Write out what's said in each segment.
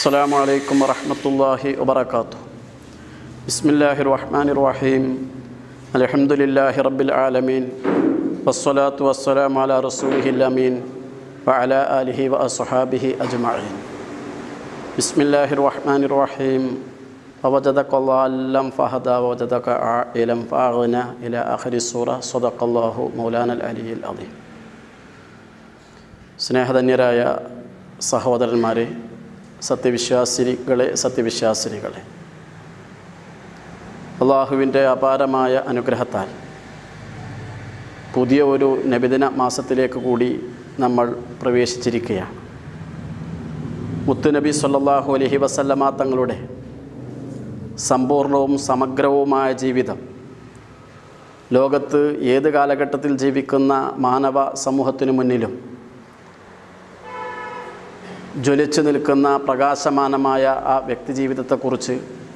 السلام عليكم ورحمة الله وبركاته بسم الله الرحمن الرحيم الحمد لله رب العالمين والصلاة والسلام على رسوله الأمين وعلى آله وأصحابه أجمعين بسم الله الرحمن الرحيم ووجدك ضالا فهدى ووجدك عائلا فأغنى إلى آخر السورة صدق الله مولانا العلي العظيم സ്നേഹധന്യരായ സഹോദരന്മാരെ സത്യവിശ്വാസിനികളെ സത്യവിശ്വാസിനികളെ അള്ളാഹുവിൻ്റെ അപാരമായ അനുഗ്രഹത്താൽ പുതിയ ഒരു നബിദിന മാസത്തിലേക്ക് കൂടി നമ്മൾ പ്രവേശിച്ചിരിക്കുകയാണ് മുത്തുനബി സല്ലല്ലാഹു അലൈഹി വസല്ലമ തങ്ങളുടെ സമ്പൂർണവും സമഗ്രവുമായ ജീവിതം ലോകത്ത് ഏത് കാലഘട്ടത്തിൽ ജീവിക്കുന്ന മാനവ സമൂഹത്തിനു മുന്നിലും ജ്വലിച്ചു നിൽക്കുന്ന പ്രകാശമാനമായ ആ വ്യക്തിജീവിതത്തെക്കുറിച്ച്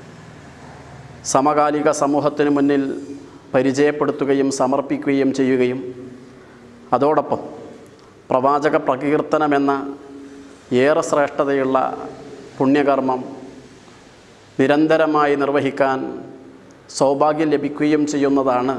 സമകാലിക സമൂഹത്തിന് മുന്നിൽ പരിചയപ്പെടുത്തുകയും സമർപ്പിക്കുകയും ചെയ്യുകയും അതോടൊപ്പം പ്രവാചക പ്രകീർത്തനമെന്ന ഏറെ ശ്രേഷ്ഠതയുള്ള പുണ്യകർമ്മം നിരന്തരമായി നിർവഹിക്കാൻ സൗഭാഗ്യം ലഭിക്കുകയും ചെയ്യുന്നതാണ്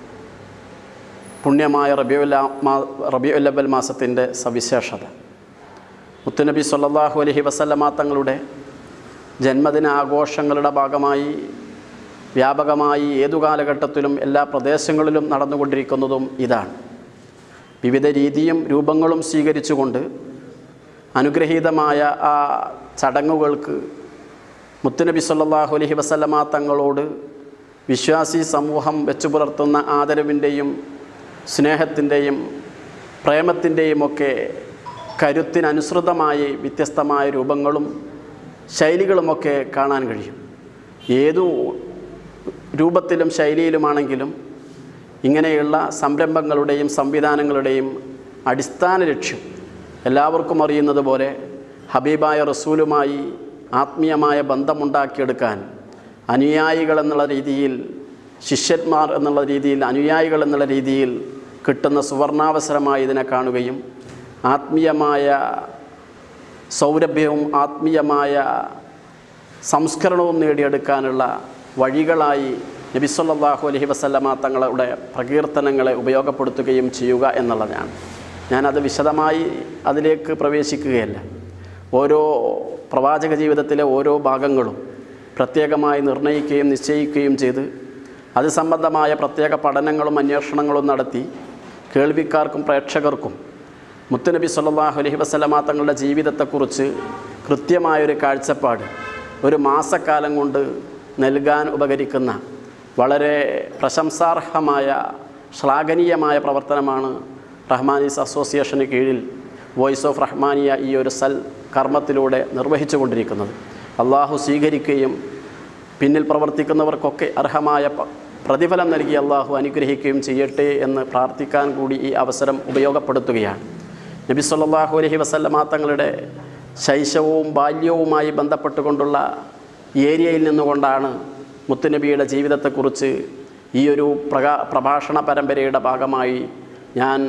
പുണ്യമായ റബിയുല്ല മാ റബിയുല്ലബൽ മാസത്തിൻ്റെ സവിശേഷത മുത്തുനബി സല്ലല്ലാഹു അലൈഹി വസല്ലമ തങ്ങളുടെ ജന്മദിന ആഘോഷങ്ങളുടെ ഭാഗമായി വ്യാപകമായി ഏതു കാലഘട്ടത്തിലും എല്ലാ പ്രദേശങ്ങളിലും നടന്നുകൊണ്ടിരിക്കുന്നതും ഇതാണ് വിവിധ രീതിയും രൂപങ്ങളും സ്വീകരിച്ചുകൊണ്ട് അനുഗ്രഹീതമായ ആ ചടങ്ങുകൾക്ക് മുത്തുനബി സല്ലല്ലാഹു അലൈഹി വസല്ലമ തങ്ങളോട് വിശ്വാസി സമൂഹം വെച്ചു പുലർത്തുന്ന ആദരവിൻ്റെയും സ്നേഹത്തിൻ്റെയും പ്രേമത്തിൻ്റെയും ഒക്കെ കരുത്തിനനുസൃതമായി വ്യത്യസ്തമായ രൂപങ്ങളും ശൈലികളുമൊക്കെ കാണാൻ കഴിയും ഏതു രൂപത്തിലും ശൈലിയിലുമാണെങ്കിലും ഇങ്ങനെയുള്ള സംരംഭങ്ങളുടെയും സംവിധാനങ്ങളുടെയും അടിസ്ഥാന ലക്ഷ്യം എല്ലാവർക്കും അറിയുന്നത് പോലെ ഹബീബായ റസൂലുമായി ആത്മീയമായ ബന്ധമുണ്ടാക്കിയെടുക്കാൻ അനുയായികൾ എന്നുള്ള രീതിയിൽ ശിഷ്യന്മാർ എന്നുള്ള രീതിയിൽ അനുയായികൾ എന്നുള്ള രീതിയിൽ കിട്ടുന്ന സുവർണാവസരമായി ഇതിനെ കാണുകയും ആത്മീയമായ സൗരഭ്യവും ആത്മീയമായ സംസ്കരണവും നേടിയെടുക്കാനുള്ള വഴികളായി നബിസ്വല്ലാഹു അലഹി വസല്ലമ തങ്ങളുടെ പ്രകീർത്തനങ്ങളെ ഉപയോഗപ്പെടുത്തുകയും ചെയ്യുക എന്നുള്ളതാണ് ഞാനത് വിശദമായി അതിലേക്ക് പ്രവേശിക്കുകയല്ല ഓരോ പ്രവാചക ജീവിതത്തിലെ ഓരോ ഭാഗങ്ങളും പ്രത്യേകമായി നിർണ്ണയിക്കുകയും നിശ്ചയിക്കുകയും ചെയ്ത് അത് സംബന്ധമായ പ്രത്യേക പഠനങ്ങളും അന്വേഷണങ്ങളും നടത്തി കേൾവിക്കാർക്കും പ്രേക്ഷകർക്കും മുത്തുനബി സല്ലല്ലാഹു അലൈഹി വസല്ലമ തങ്ങളുടെ ജീവിതത്തെക്കുറിച്ച് കൃത്യമായൊരു കാഴ്ചപ്പാട് ഒരു മാസക്കാലം കൊണ്ട് നൽകാൻ ഉപകരിക്കുന്ന വളരെ പ്രശംസാർഹമായ ശ്ലാഘനീയമായ പ്രവർത്തനമാണ് റഹ്മാനീസ് അസോസിയേഷന് കീഴിൽ വോയിസ് ഓഫ് റഹ്മാനിയ ഈ ഒരു സൽ കർമ്മത്തിലൂടെ നിർവഹിച്ചു കൊണ്ടിരിക്കുന്നത് അള്ളാഹു സ്വീകരിക്കുകയും പിന്നിൽ പ്രവർത്തിക്കുന്നവർക്കൊക്കെ അർഹമായ പ്രതിഫലം നൽകി അള്ളാഹു അനുഗ്രഹിക്കുകയും ചെയ്യട്ടെ എന്ന് പ്രാർത്ഥിക്കാൻ കൂടി ഈ അവസരം ഉപയോഗപ്പെടുത്തുകയാണ് നബി സല്ലല്ലാഹു അലൈഹി വസല്ലമ തങ്ങളുടെ ശൈശവവും ബാല്യവുമായി ബന്ധപ്പെട്ടുകൊണ്ടുള്ള ഏരിയയിൽ നിന്നുകൊണ്ടാണ് മുത്തുനബിയുടെ ജീവിതത്തെക്കുറിച്ച് ഈ ഒരു പ്രകാ പ്രഭാഷണ പരമ്പരയുടെ ഭാഗമായി ഞാൻ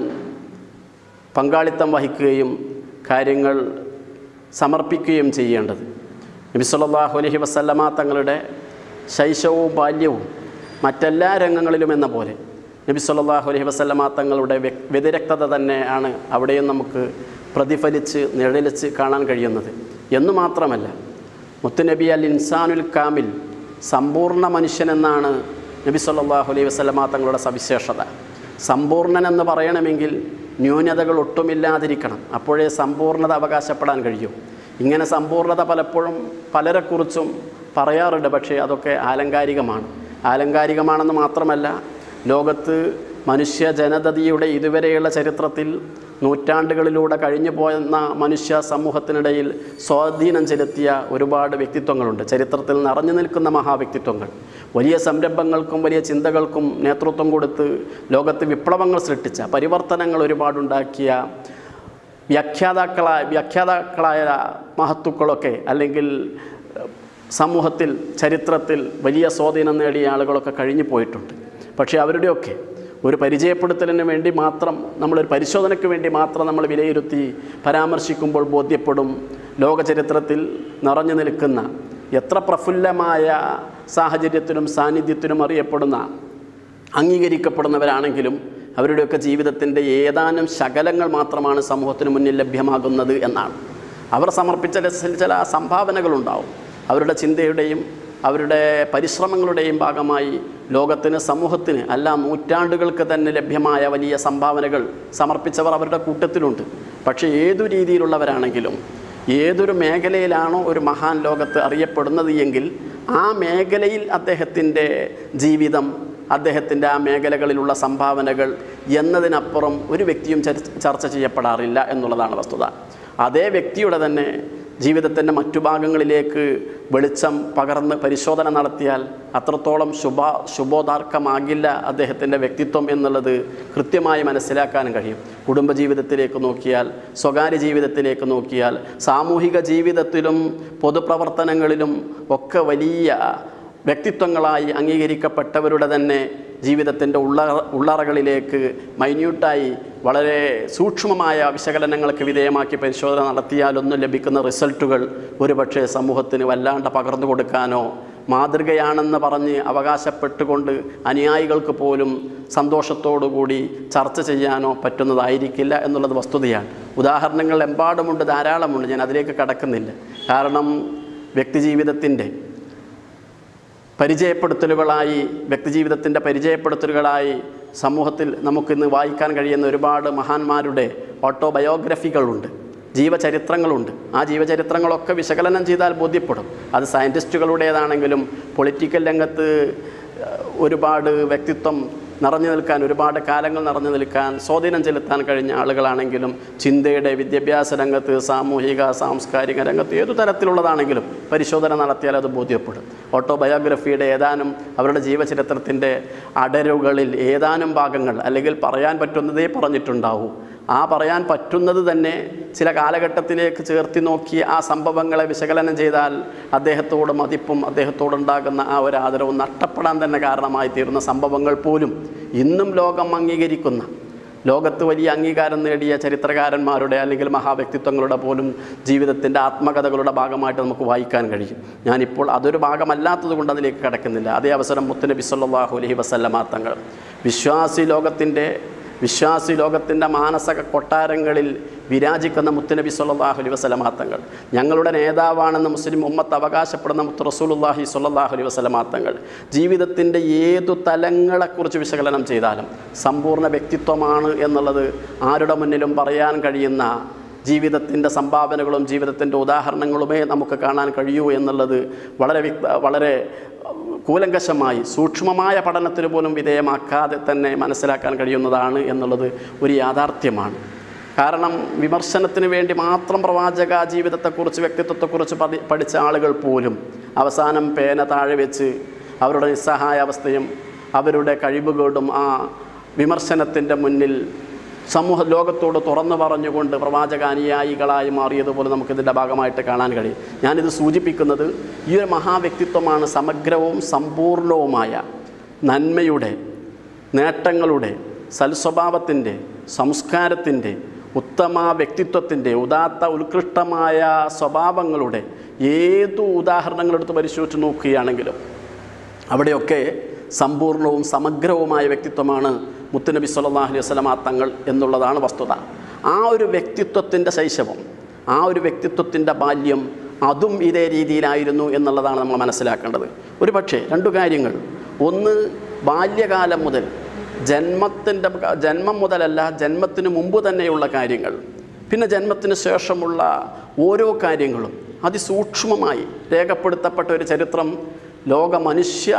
പങ്കാളിത്തം വഹിക്കുകയും കാര്യങ്ങൾ സമർപ്പിക്കുകയും ചെയ്യേണ്ടത് നബി സല്ലല്ലാഹു അലൈഹി വസല്ലമ തങ്ങളുടെ ശൈശവവും ബാല്യവും മറ്റെല്ലാ രംഗങ്ങളിലും എന്ന പോലെ നബി സല്ലല്ലാഹു അലൈഹി വസല്ലമ തങ്ങളുടെ വ്യതിരക്തത തന്നെയാണ് അവിടെയും നമുക്ക് പ്രതിഫലിച്ച് നിഴലിച്ച് കാണാൻ കഴിയുന്നത് എന്നു മാത്രമല്ല മുത്തുനബി അൽ ഇൻസാനുൽ കാമിൽ സമ്പൂർണ്ണ മനുഷ്യനെന്നാണ് നബി സല്ലല്ലാഹു അലൈഹി വസല്ലമ തങ്ങളുടെ സവിശേഷത സമ്പൂർണ്ണൻ എന്ന് പറയണമെങ്കിൽ ന്യൂനതകൾ ഒട്ടുമില്ലാതിരിക്കണം അപ്പോഴേ സമ്പൂർണ്ണത അവകാശപ്പെടാൻ കഴിയൂ ഇങ്ങനെ സമ്പൂർണ്ണത പലപ്പോഴും പലരെക്കുറിച്ചും പറയാറുണ്ട് പക്ഷേ അതൊക്കെ ആലങ്കാരികമാണ് ആലങ്കാരികമാണെന്ന് മാത്രമല്ല ലോകത്ത് മനുഷ്യ ജനതയുടെ ഇതുവരെയുള്ള ചരിത്രത്തിൽ നൂറ്റാണ്ടുകളിലൂടെ കഴിഞ്ഞു പോയെന്ന മനുഷ്യ സമൂഹത്തിനിടയിൽ സ്വാധീനം ചെലുത്തിയ ഒരുപാട് വ്യക്തിത്വങ്ങളുണ്ട് ചരിത്രത്തിൽ നിറഞ്ഞു നിൽക്കുന്ന മഹാവ്യക്തിത്വങ്ങൾ വലിയ സംരംഭങ്ങൾക്കും വലിയ ചിന്തകൾക്കും നേതൃത്വം കൊടുത്ത് ലോകത്ത് വിപ്ലവങ്ങൾ സൃഷ്ടിച്ച പരിവർത്തനങ്ങൾ ഒരുപാടുണ്ടാക്കിയ വ്യാഖ്യാതാക്കളായ വ്യാഖ്യാതാക്കളായ മഹത്തുക്കളൊക്കെ അല്ലെങ്കിൽ സമൂഹത്തിൽ ചരിത്രത്തിൽ വലിയ സ്വാധീനം നേടിയ ആളുകളൊക്കെ കഴിഞ്ഞു പോയിട്ടുണ്ട് പക്ഷേ അവരുടെയൊക്കെ ഒരു പരിചയപ്പെടുത്തലിന് വേണ്ടി മാത്രം നമ്മളൊരു പരിശോധനയ്ക്ക് വേണ്ടി മാത്രം നമ്മൾ വിലയിരുത്തി പരാമർശിക്കുമ്പോൾ ബോധ്യപ്പെടും ലോകചരിത്രത്തിൽ നിറഞ്ഞു നിൽക്കുന്ന എത്ര പ്രഫുല്ലമായ സാഹചര്യത്തിനും സാന്നിധ്യത്തിനും അറിയപ്പെടുന്ന അംഗീകരിക്കപ്പെടുന്നവരാണെങ്കിലും അവരുടെയൊക്കെ ജീവിതത്തിൻ്റെ ഏതാനും ശകലങ്ങൾ മാത്രമാണ് സമൂഹത്തിന് മുന്നിൽ ലഭ്യമാകുന്നത് എന്നാണ് അവർ സമർപ്പിച്ച ചില- ചില സംഭാവനകളുണ്ടാവും അവരുടെ ചിന്തയുടെയും അവരുടെ പരിശ്രമങ്ങളുടെയും ഭാഗമായി ലോകത്തിന് സമൂഹത്തിന് അല്ല നൂറ്റാണ്ടുകൾക്ക് തന്നെ ലഭ്യമായ വലിയ സംഭാവനകൾ സമർപ്പിച്ചവർ അവരുടെ കൂട്ടത്തിലുണ്ട് പക്ഷേ ഏതു രീതിയിലുള്ളവരാണെങ്കിലും ഏതൊരു മേഖലയിലാണോ ഒരു മഹാൻ ലോകത്ത് അറിയപ്പെടുന്നത് എങ്കിൽ ആ മേഖലയിൽ അദ്ദേഹത്തിൻ്റെ ജീവിതം അദ്ദേഹത്തിൻ്റെ ആ മേഖലകളിലുള്ള സംഭാവനകൾ എന്നതിനപ്പുറം ഒരു വ്യക്തിയും ചർച്ച ചർച്ച ചെയ്യപ്പെടാറില്ല എന്നുള്ളതാണ് വസ്തുത അതേ വ്യക്തിയുടെ തന്നെ ജീവിതത്തിൻ്റെ മറ്റു ഭാഗങ്ങളിലേക്ക് വെളിച്ചം പകർന്ന് പരിശോധന നടത്തിയാൽ അത്രത്തോളം ശുഭ ശുഭോദാർക്കമാകില്ല അദ്ദേഹത്തിൻ്റെ വ്യക്തിത്വം എന്നുള്ളത് കൃത്യമായി മനസ്സിലാക്കാനും കഴിയും കുടുംബജീവിതത്തിലേക്ക് നോക്കിയാൽ സ്വകാര്യ ജീവിതത്തിലേക്ക് നോക്കിയാൽ സാമൂഹിക ജീവിതത്തിലും പൊതുപ്രവർത്തനങ്ങളിലും ഒക്കെ വലിയ വ്യക്തിത്വങ്ങളായി അംഗീകരിക്കപ്പെട്ടവരുടെ തന്നെ ജീവിതത്തിൻ്റെ ഉള്ള ഉള്ളറകളിലേക്ക് മൈന്യൂട്ടായി വളരെ സൂക്ഷ്മമായ വിശകലനങ്ങൾക്ക് വിധേയമാക്കി പരിശോധന നടത്തിയാലൊന്നും ലഭിക്കുന്ന റിസൾട്ടുകൾ ഒരുപക്ഷെ സമൂഹത്തിന് വല്ലാണ്ട് പകർന്നു കൊടുക്കാനോ മാതൃകയാണെന്ന് പറഞ്ഞ് അവകാശപ്പെട്ടുകൊണ്ട് അനുയായികൾക്ക് പോലും സന്തോഷത്തോടുകൂടി ചർച്ച ചെയ്യാനോ പറ്റുന്നതായിരിക്കില്ല എന്നുള്ളത് വസ്തുതയാണ് ഉദാഹരണങ്ങൾ എമ്പാടുമുണ്ട് ധാരാളമുണ്ട് ഞാൻ അതിലേക്ക് കടക്കുന്നില്ല കാരണം വ്യക്തിജീവിതത്തിൻ്റെ പരിചയപ്പെടുത്തലുകളായി വ്യക്തിജീവിതത്തിൻ്റെ പരിചയപ്പെടുത്തലുകളായി സമൂഹത്തിൽ നമുക്കിന്ന് വായിക്കാൻ കഴിയുന്ന ഒരുപാട് മഹാന്മാരുടെ ഓട്ടോബയോഗ്രഫികളുണ്ട് ജീവചരിത്രങ്ങളുണ്ട് ആ ജീവചരിത്രങ്ങളൊക്കെ വിശകലനം ചെയ്താൽ ബോധ്യപ്പെടും അത് സയൻറ്റിസ്റ്റുകളുടേതാണെങ്കിലും പൊളിറ്റിക്കൽ രംഗത്ത് ഏഹ്, ഒരുപാട് വ്യക്തിത്വം നിറഞ്ഞു നിൽക്കാൻ ഒരുപാട് കാലങ്ങൾ നിറഞ്ഞു നിൽക്കാൻ സ്വാധീനം ചെലുത്താൻ കഴിഞ്ഞ ആളുകളാണെങ്കിലും ചിന്തയുടെ വിദ്യാഭ്യാസ രംഗത്ത് സാമൂഹിക സാംസ്കാരിക രംഗത്ത് ഏതു തരത്തിലുള്ളതാണെങ്കിലും പരിശോധന നടത്തിയാൽ അത് ബോധ്യപ്പെടും ഓട്ടോബയോഗ്രഫിയുടെ ഏതാനും അവരുടെ ജീവചരിത്രത്തിൻ്റെ അടരുകളിൽ ഏതാനും ഭാഗങ്ങൾ അല്ലെങ്കിൽ പറയാൻ പറ്റുന്നതേ പറഞ്ഞിട്ടുണ്ടാവൂ ആ പറയാൻ പറ്റുന്നത് തന്നെ ചില കാലഘട്ടത്തിലേക്ക് ചേർത്തി നോക്കി ആ സംഭവങ്ങളെ വിശകലനം ചെയ്താൽ അദ്ദേഹത്തോട് മതിപ്പും അദ്ദേഹത്തോടുണ്ടാകുന്ന ആ ഒരു ആദരവും നഷ്ടപ്പെടാൻ തന്നെ കാരണമായി തീരുന്ന സംഭവങ്ങൾ പോലും ഇന്നും ലോകം അംഗീകരിക്കുന്ന ലോകത്ത് വലിയ അംഗീകാരം നേടിയ ചരിത്രകാരന്മാരുടെ അല്ലെങ്കിൽ മഹാവ്യക്തിത്വങ്ങളുടെ പോലും ജീവിതത്തിൻ്റെ ആത്മകഥകളുടെ ഭാഗമായിട്ട് നമുക്ക് വായിക്കാൻ കഴിയും ഞാനിപ്പോൾ അതൊരു ഭാഗമല്ലാത്തത് കൊണ്ട് അതിലേക്ക് കടക്കുന്നില്ല അതേ അവസരം മുത്തുനബി സല്ലല്ലാഹു അലൈഹി വസല്ലമ തങ്ങൾ വിശ്വാസി ലോകത്തിൻ്റെ വിശ്വാസി ലോകത്തിൻ്റെ മാനസക കൊട്ടാരങ്ങളിൽ വിരാജിക്കുന്ന മുത്തുനബി സല്ലല്ലാഹു അലൈഹി വസല്ലമ തങ്ങൾ ഞങ്ങളുടെ നേതാവാണെന്ന് മുസ്ലിം ഉമ്മത്ത് അവകാശപ്പെടുന്ന മുത്ത് റസൂലുള്ളാഹി സ്വല്ലല്ലാഹു അലൈഹി വസല്ലമ തങ്ങൾ ജീവിതത്തിൻ്റെ ഏതു തലങ്ങളെക്കുറിച്ച് വിശകലനം ചെയ്താലും സമ്പൂർണ്ണ വ്യക്തിത്വമാണ് എന്നുള്ളത് ആരുടെ മുന്നിലും പറയാൻ കഴിയുന്ന ജീവിതത്തിൻ്റെ സംഭാവനകളും ജീവിതത്തിൻ്റെ ഉദാഹരണങ്ങളുമേ നമുക്ക് കാണാൻ കഴിയൂ എന്നുള്ളത് വളരെ വ്യക്ത വളരെ കൂലങ്കശമായി സൂക്ഷ്മമായ പഠനത്തിന് പോലും വിധേയമാക്കാതെ തന്നെ മനസ്സിലാക്കാൻ കഴിയുന്നതാണ് എന്നുള്ളത് ഒരു യാഥാർത്ഥ്യമാണ് കാരണം വിമർശനത്തിന് വേണ്ടി മാത്രം പ്രവാചക ജീവിതത്തെക്കുറിച്ച് വ്യക്തിത്വത്തെക്കുറിച്ച് പഠി പഠിച്ച ആളുകൾ പോലും അവസാനം പേന താഴെ വെച്ച് അവരുടെ നിസ്സഹായാവസ്ഥയും അവരുടെ കഴിവുകേടും ആ വിമർശനത്തിൻ്റെ മുന്നിൽ സമൂഹ ലോകത്തോട് തുറന്നു പറഞ്ഞുകൊണ്ട് പ്രവാചക അനുയായികളായി മാറിയതുപോലെ നമുക്കിതിൻ്റെ ഭാഗമായിട്ട് കാണാൻ കഴിയും ഞാനിത് സൂചിപ്പിക്കുന്നത് ഈ ഒരു മഹാവ്യക്തിത്വമാണ് സമഗ്രവും സമ്പൂർണവുമായ നന്മയുടെ നേട്ടങ്ങളുടെ സൽസ്വഭാവത്തിൻ്റെ സംസ്കാരത്തിൻ്റെ ഉത്തമ വ്യക്തിത്വത്തിൻ്റെ ഉദാത്ത ഉത്കൃഷ്ടമായ സ്വഭാവങ്ങളുടെ ഏതു ഉദാഹരണങ്ങളെടുത്ത് പരിശോധിച്ച് നോക്കുകയാണെങ്കിലും അവിടെയൊക്കെ സമ്പൂർണവും സമഗ്രവുമായ വ്യക്തിത്വമാണ് മുത്തുനബി സല്ലല്ലാഹു അലൈഹി വസല്ലമ തങ്ങൾ എന്നുള്ളതാണ് വസ്തുത ആ ഒരു വ്യക്തിത്വത്തിൻ്റെ ശൈശവം ആ ഒരു വ്യക്തിത്വത്തിൻ്റെ ബാല്യം അതും ഇതേ രീതിയിലായിരുന്നു എന്നുള്ളതാണ് നമ്മൾ മനസ്സിലാക്കേണ്ടത് ഒരു പക്ഷേ രണ്ടു കാര്യങ്ങൾ ഒന്ന് ബാല്യകാലം മുതൽ ജന്മത്തിൻ്റെ ജന്മം മുതലല്ല ജന്മത്തിന് മുമ്പ് തന്നെയുള്ള കാര്യങ്ങൾ പിന്നെ ജന്മത്തിന് ശേഷമുള്ള ഓരോ കാര്യങ്ങളും അതിസൂക്ഷ്മമായി രേഖപ്പെടുത്തപ്പെട്ട ഒരു ചരിത്രം ലോക മനുഷ്യ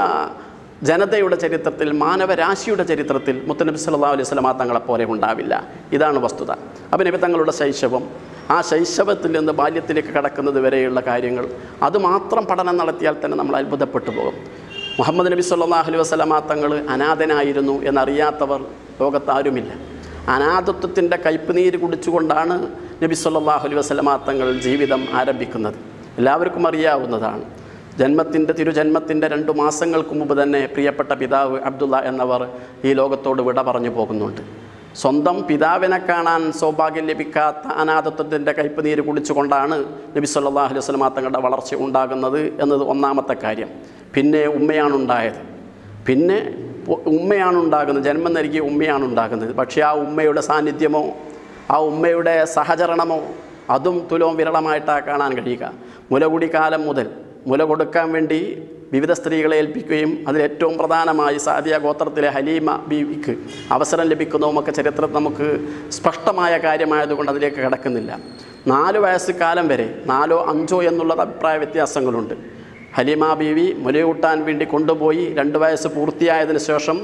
ജനതയുടെ ചരിത്രത്തിൽ മാനവരാശിയുടെ ചരിത്രത്തിൽ മുത്തനബി സല്ലല്ലാഹു അലൈഹി വസല്ലമ തങ്ങളെപ്പോലെ ഉണ്ടാവില്ല ഇതാണ് വസ്തുത അപ്പം നബി തങ്ങളുടെ ശൈശവം ആ ശൈശവത്തിൽ നിന്ന് ബാല്യത്തിലേക്ക് കടക്കുന്നത് വരെയുള്ള കാര്യങ്ങൾ അതുമാത്രം പഠനം നടത്തിയാൽ തന്നെ നമ്മൾ അത്ഭുതപ്പെട്ടു പോകും മുഹമ്മദ് നബി സല്ലല്ലാഹു അലൈഹി വസല്ലമ തങ്ങൾ അനാഥനായിരുന്നു എന്നറിയാത്തവർ ലോകത്താരുമില്ല അനാഥത്വത്തിൻ്റെ കയ്പുനീര് കുടിച്ചുകൊണ്ടാണ് നബി സല്ലല്ലാഹു അലൈഹി വസല്ലമ തങ്ങൾ ജീവിതം ആരംഭിക്കുന്നത് എല്ലാവർക്കും അറിയാവുന്നതാണ് ജന്മത്തിൻ്റെ തിരുജന്മത്തിൻ്റെ രണ്ടു മാസങ്ങൾക്ക് മുമ്പ് തന്നെ പ്രിയപ്പെട്ട പിതാവ് അബ്ദുള്ള എന്നവർ ഈ ലോകത്തോട് വിട പറഞ്ഞു പോകുന്നുണ്ട് സ്വന്തം പിതാവിനെ കാണാൻ സൗഭാഗ്യം ലഭിക്കാത്ത അനാഥത്വത്തിൻ്റെ കയ്പ് നീര് കുടിച്ചുകൊണ്ടാണ് നബി സല്ലല്ലാഹു അലൈഹി വസല്ലമ തങ്ങളുടെ വളർച്ച ഉണ്ടാകുന്നത് എന്നത് ഒന്നാമത്തെ കാര്യം പിന്നെ ഉമ്മയാണ് ഉണ്ടായത് പിന്നെ ഉ- ഉമ്മയാണ് ഉണ്ടാകുന്നത് ജന്മം നൽകിയ ഉമ്മയാണ് ഉണ്ടാകുന്നത് പക്ഷേ ആ ഉമ്മയുടെ സാന്നിധ്യമോ ആ ഉമ്മയുടെ സഹചരണമോ അതും തുലവും വിരളമായിട്ടാണ് കാണാൻ കഴിയുക മുലകുടി കാലം മുതൽ മുല കൊടുക്കാൻ വേണ്ടി വിവിധ സ്ത്രീകളെ ഏൽപ്പിക്കുകയും അതിൽ ഏറ്റവും പ്രധാനമായി സാദിയ ഗോത്രത്തിലെ ഹലീമ ബീവിക്ക് അവസരം ലഭിക്കുന്നതുമൊക്കെ ചരിത്രത്തിൽ നമുക്ക് സ്പഷ്ടമായ കാര്യമായതുകൊണ്ട് അതിലേക്ക് കിടക്കുന്നില്ല നാല് വയസ്സ് കാലം വരെ നാലോ അഞ്ചോ എന്നുള്ളത് അഭിപ്രായ വ്യത്യാസങ്ങളുണ്ട് ഹലീമ ബീവി മുലയൂട്ടാൻ വേണ്ടി കൊണ്ടുപോയി രണ്ട് വയസ്സ് പൂർത്തിയായതിനു ശേഷം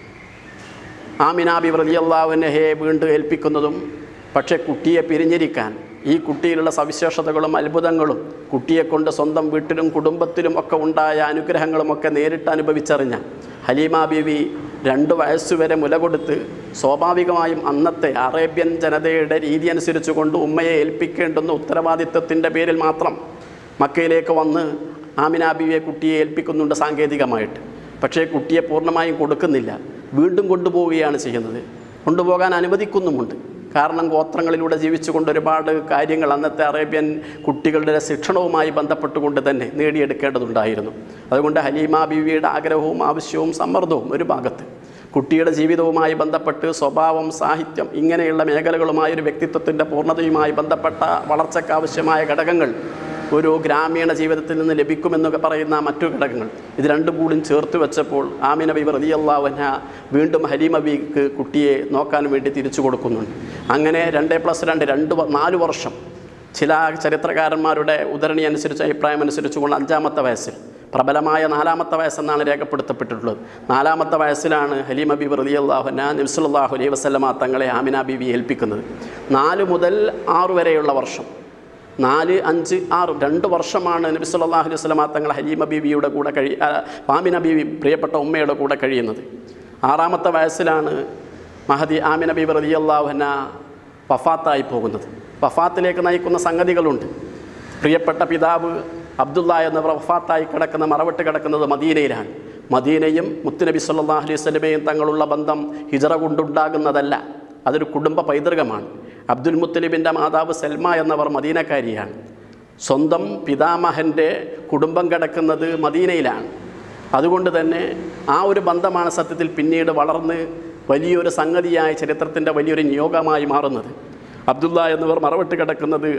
ആമിനാബി റലിയല്ലാവിനെ വീണ്ടും ഏൽപ്പിക്കുന്നതും പക്ഷേ കുട്ടിയെ പിരിഞ്ഞിരിക്കാൻ ഈ കുട്ടിയിലുള്ള സവിശേഷതകളും അത്ഭുതങ്ങളും കുട്ടിയെ കൊണ്ട് സ്വന്തം വീട്ടിലും കുടുംബത്തിലും ഒക്കെ ഉണ്ടായ അനുഗ്രഹങ്ങളുമൊക്കെ നേരിട്ട് അനുഭവിച്ചറിഞ്ഞ ഹലീമ ബീവി രണ്ട് വയസ്സുവരെ മുല കൊടുത്ത് സ്വാഭാവികമായും അന്നത്തെ അറേബ്യൻ ജനതയുടെ രീതി അനുസരിച്ച് കൊണ്ട് ഉമ്മയെ ഏൽപ്പിക്കേണ്ടുന്ന ഉത്തരവാദിത്വത്തിൻ്റെ പേരിൽ മാത്രം മക്കയിലേക്ക് വന്ന് ആമിന ബീവിയെ കുട്ടിയെ ഏൽപ്പിക്കുന്നുണ്ട് സാങ്കേതികമായിട്ട് പക്ഷേ കുട്ടിയെ പൂർണ്ണമായും കൊടുക്കുന്നില്ല വീണ്ടും കൊണ്ടുപോവുകയാണ് ചെയ്യുന്നത് കൊണ്ടുപോകാൻ അനുവദിക്കുന്നുമുണ്ട് കാരണം ഗോത്രങ്ങളിലൂടെ ജീവിച്ചുകൊണ്ട് ഒരുപാട് കാര്യങ്ങൾ അന്നത്തെ അറേബ്യൻ കുട്ടികളുടെ ശിക്ഷണവുമായി ബന്ധപ്പെട്ടുകൊണ്ട് തന്നെ നേടിയെടുക്കേണ്ടതുണ്ടായിരുന്നു അതുകൊണ്ട് ഹലീമ ബീവിയുടെ ആഗ്രഹവും ആവശ്യവും സമ്മർദ്ദവും ഒരു ഭാഗത്ത് കുട്ടിയുടെ ജീവിതവുമായി ബന്ധപ്പെട്ട് സ്വഭാവം സാഹിത്യം ഇങ്ങനെയുള്ള മേഖലകളുമായ ഒരു വ്യക്തിത്വത്തിൻ്റെ പൂർണ്ണതയുമായി ബന്ധപ്പെട്ട വളർച്ചയ്ക്കാവശ്യമായ ഘടകങ്ങൾ ഒരു ഗ്രാമീണ ജീവിതത്തിൽ നിന്ന് ലഭിക്കുമെന്നൊക്കെ പറയുന്ന മറ്റു ഘടകങ്ങൾ ഇത് രണ്ടും കൂടും ചേർത്ത് വെച്ചപ്പോൾ ആമിന ബി റതിയല്ലാവന വീണ്ടും ഹലീമ ബിക്ക് കുട്ടിയെ നോക്കാൻ വേണ്ടി തിരിച്ചു കൊടുക്കുന്നുണ്ട് അങ്ങനെ രണ്ട് പ്ലസ് രണ്ട് രണ്ട് വ- നാല് വർഷം ചില ചരിത്രകാരന്മാരുടെ ഉദ്ധരണി അനുസരിച്ച് അഭിപ്രായം അനുസരിച്ചുകൊണ്ട് അഞ്ചാമത്തെ വയസ്സിൽ പ്രബലമായ നാലാമത്തെ വയസ്സെന്നാണ് രേഖപ്പെടുത്തപ്പെട്ടിട്ടുള്ളത് നാലാമത്തെ വയസ്സിലാണ് ഹലീമ ബി റലിയല്ലാഹുന നബ്സുല്ലാഹു അലൈഹി വസ്ലമ തങ്ങളെ ആമിന ബീവി ഏൽപ്പിക്കുന്നത് നാല് മുതൽ ആറ് വരെയുള്ള വർഷം നാല് അഞ്ച് ആറ് രണ്ട് വർഷമാണ് നബി സല്ലല്ലാഹു അലൈഹി വസല്ലമ തങ്ങൾ ഹലീമ ബീവിയുടെ കൂടെ കഴി ആ, ആമിന ബീവി പ്രിയപ്പെട്ട ഉമ്മയുടെ കൂടെ കഴിയുന്നത് ആറാമത്തെ വയസ്സിലാണ് മഹദി ആമിന ബീവി റളിയല്ലാഹുന വഫാത്തായി പോകുന്നത് വഫാത്തിലേക്ക് നയിക്കുന്ന സംഗതികളുണ്ട് പ്രിയപ്പെട്ട പിതാവ് അബ്ദുള്ള എന്നവർ വഫാത്തായി കിടക്കുന്ന മറവിട്ട് കിടക്കുന്നത് മദീനയിലാണ് മദീനയും മുത്തുനബി സല്ലല്ലാഹു അലൈഹി വസല്ലമയും തങ്ങളുള്ള ബന്ധം ഹിജറ കൊണ്ടുണ്ടാകുന്നതല്ല അതൊരു കുടുംബ പൈതൃകമാണ് അബ്ദുൽ മുത്തലിബിൻ്റെ മാതാവ് സൽമ എന്നവർ മദീനക്കാരിയാണ് സ്വന്തം പിതാമഹൻ്റെ കുടുംബം കിടക്കുന്നത് മദീനയിലാണ് അതുകൊണ്ട് തന്നെ ആ ഒരു ബന്ധമാണ് സത്യത്തിൽ പിന്നീട് വളർന്ന് വലിയൊരു സംഗതിയായ ചരിത്രത്തിൻ്റെ വലിയൊരു നിയോഗമായി മാറുന്നത് അബ്ദുള്ള എന്നിവർ മറവിട്ട് കിടക്കുന്നത്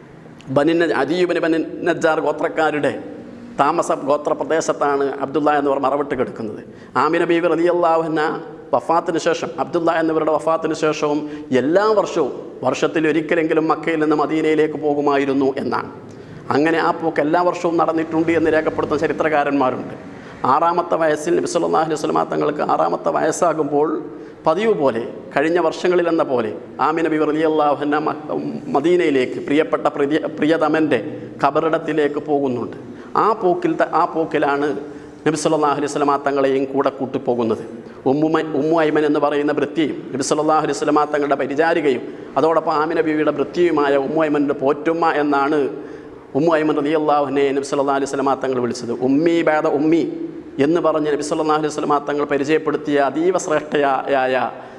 ബനിന്ന അദീബിന് ബനിൻ നജ്ജാർ ഗോത്രക്കാരുടെ താമസ ഗോത്ര പ്രദേശത്താണ് അബ്ദുള്ള എന്നിവർ മറവിട്ട് കിടക്കുന്നത് ആമിന ബീവി റലിയല്ലാഹുന വഫാത്തിന് ശേഷം അബ്ദുള്ള എന്നിവരുടെ വഫാത്തിന് ശേഷവും എല്ലാ വർഷവും വർഷത്തിൽ ഒരിക്കലെങ്കിലും മക്കയിൽ നിന്ന് മദീനയിലേക്ക് പോകുമായിരുന്നു എന്നാണ് അങ്ങനെ ആ പോക്ക് എല്ലാ വർഷവും നടന്നിട്ടുണ്ട് എന്ന് രേഖപ്പെടുത്തുന്ന ചരിത്രകാരന്മാരുണ്ട് ആറാമത്തെ വയസ്സിൽ നബി സല്ലല്ലാഹു അലൈഹി വസല്ലമ തങ്ങൾക്ക് ആറാമത്തെ വയസ്സാകുമ്പോൾ പതിവ് പോലെ കഴിഞ്ഞ വർഷങ്ങളിലെന്ന പോലെ ആമിന ബി റളിയല്ലാഹുന മദീനയിലേക്ക് പ്രിയപ്പെട്ട പ്രിയ പ്രിയതമൻ്റെ ഖബറിടത്തിലേക്ക് പോകുന്നുണ്ട് ആ പോക്കിൽ ത- ആ പോക്കിലാണ് നബി സല്ലല്ലാഹു അലൈഹി വസല്ലമ തങ്ങളെയും കൂടെ കൂട്ടിപ്പോകുന്നത് ഉമ്മുമ ഉമ്മു ഐമൻ എന്ന് പറയുന്ന വൃത്തിയും നബി സല്ലല്ലാഹു അലൈഹി വസല്ലമ തങ്ങളുടെ പരിചാരികയും അതോടൊപ്പം ആമിന ബീവിയുടെ വൃത്തിയുമായ ഉമ്മു ഐമൻ്റെ പോറ്റുമ്മ എന്നാണ് ഉമ്മു ഐമൻ റളിയല്ലാഹുവിനെ നബി സല്ലല്ലാഹു അലൈഹി വസല്ലമ തങ്ങൾ വിളിച്ചത് ഉമ്മി ബാദ ഉമ്മി എന്ന് പറഞ്ഞ് നബി സല്ലല്ലാഹു അലൈഹി വസല്ലമ തങ്ങൾ പരിചയപ്പെടുത്തിയ അതീവ ശ്രേഷ്ഠയായ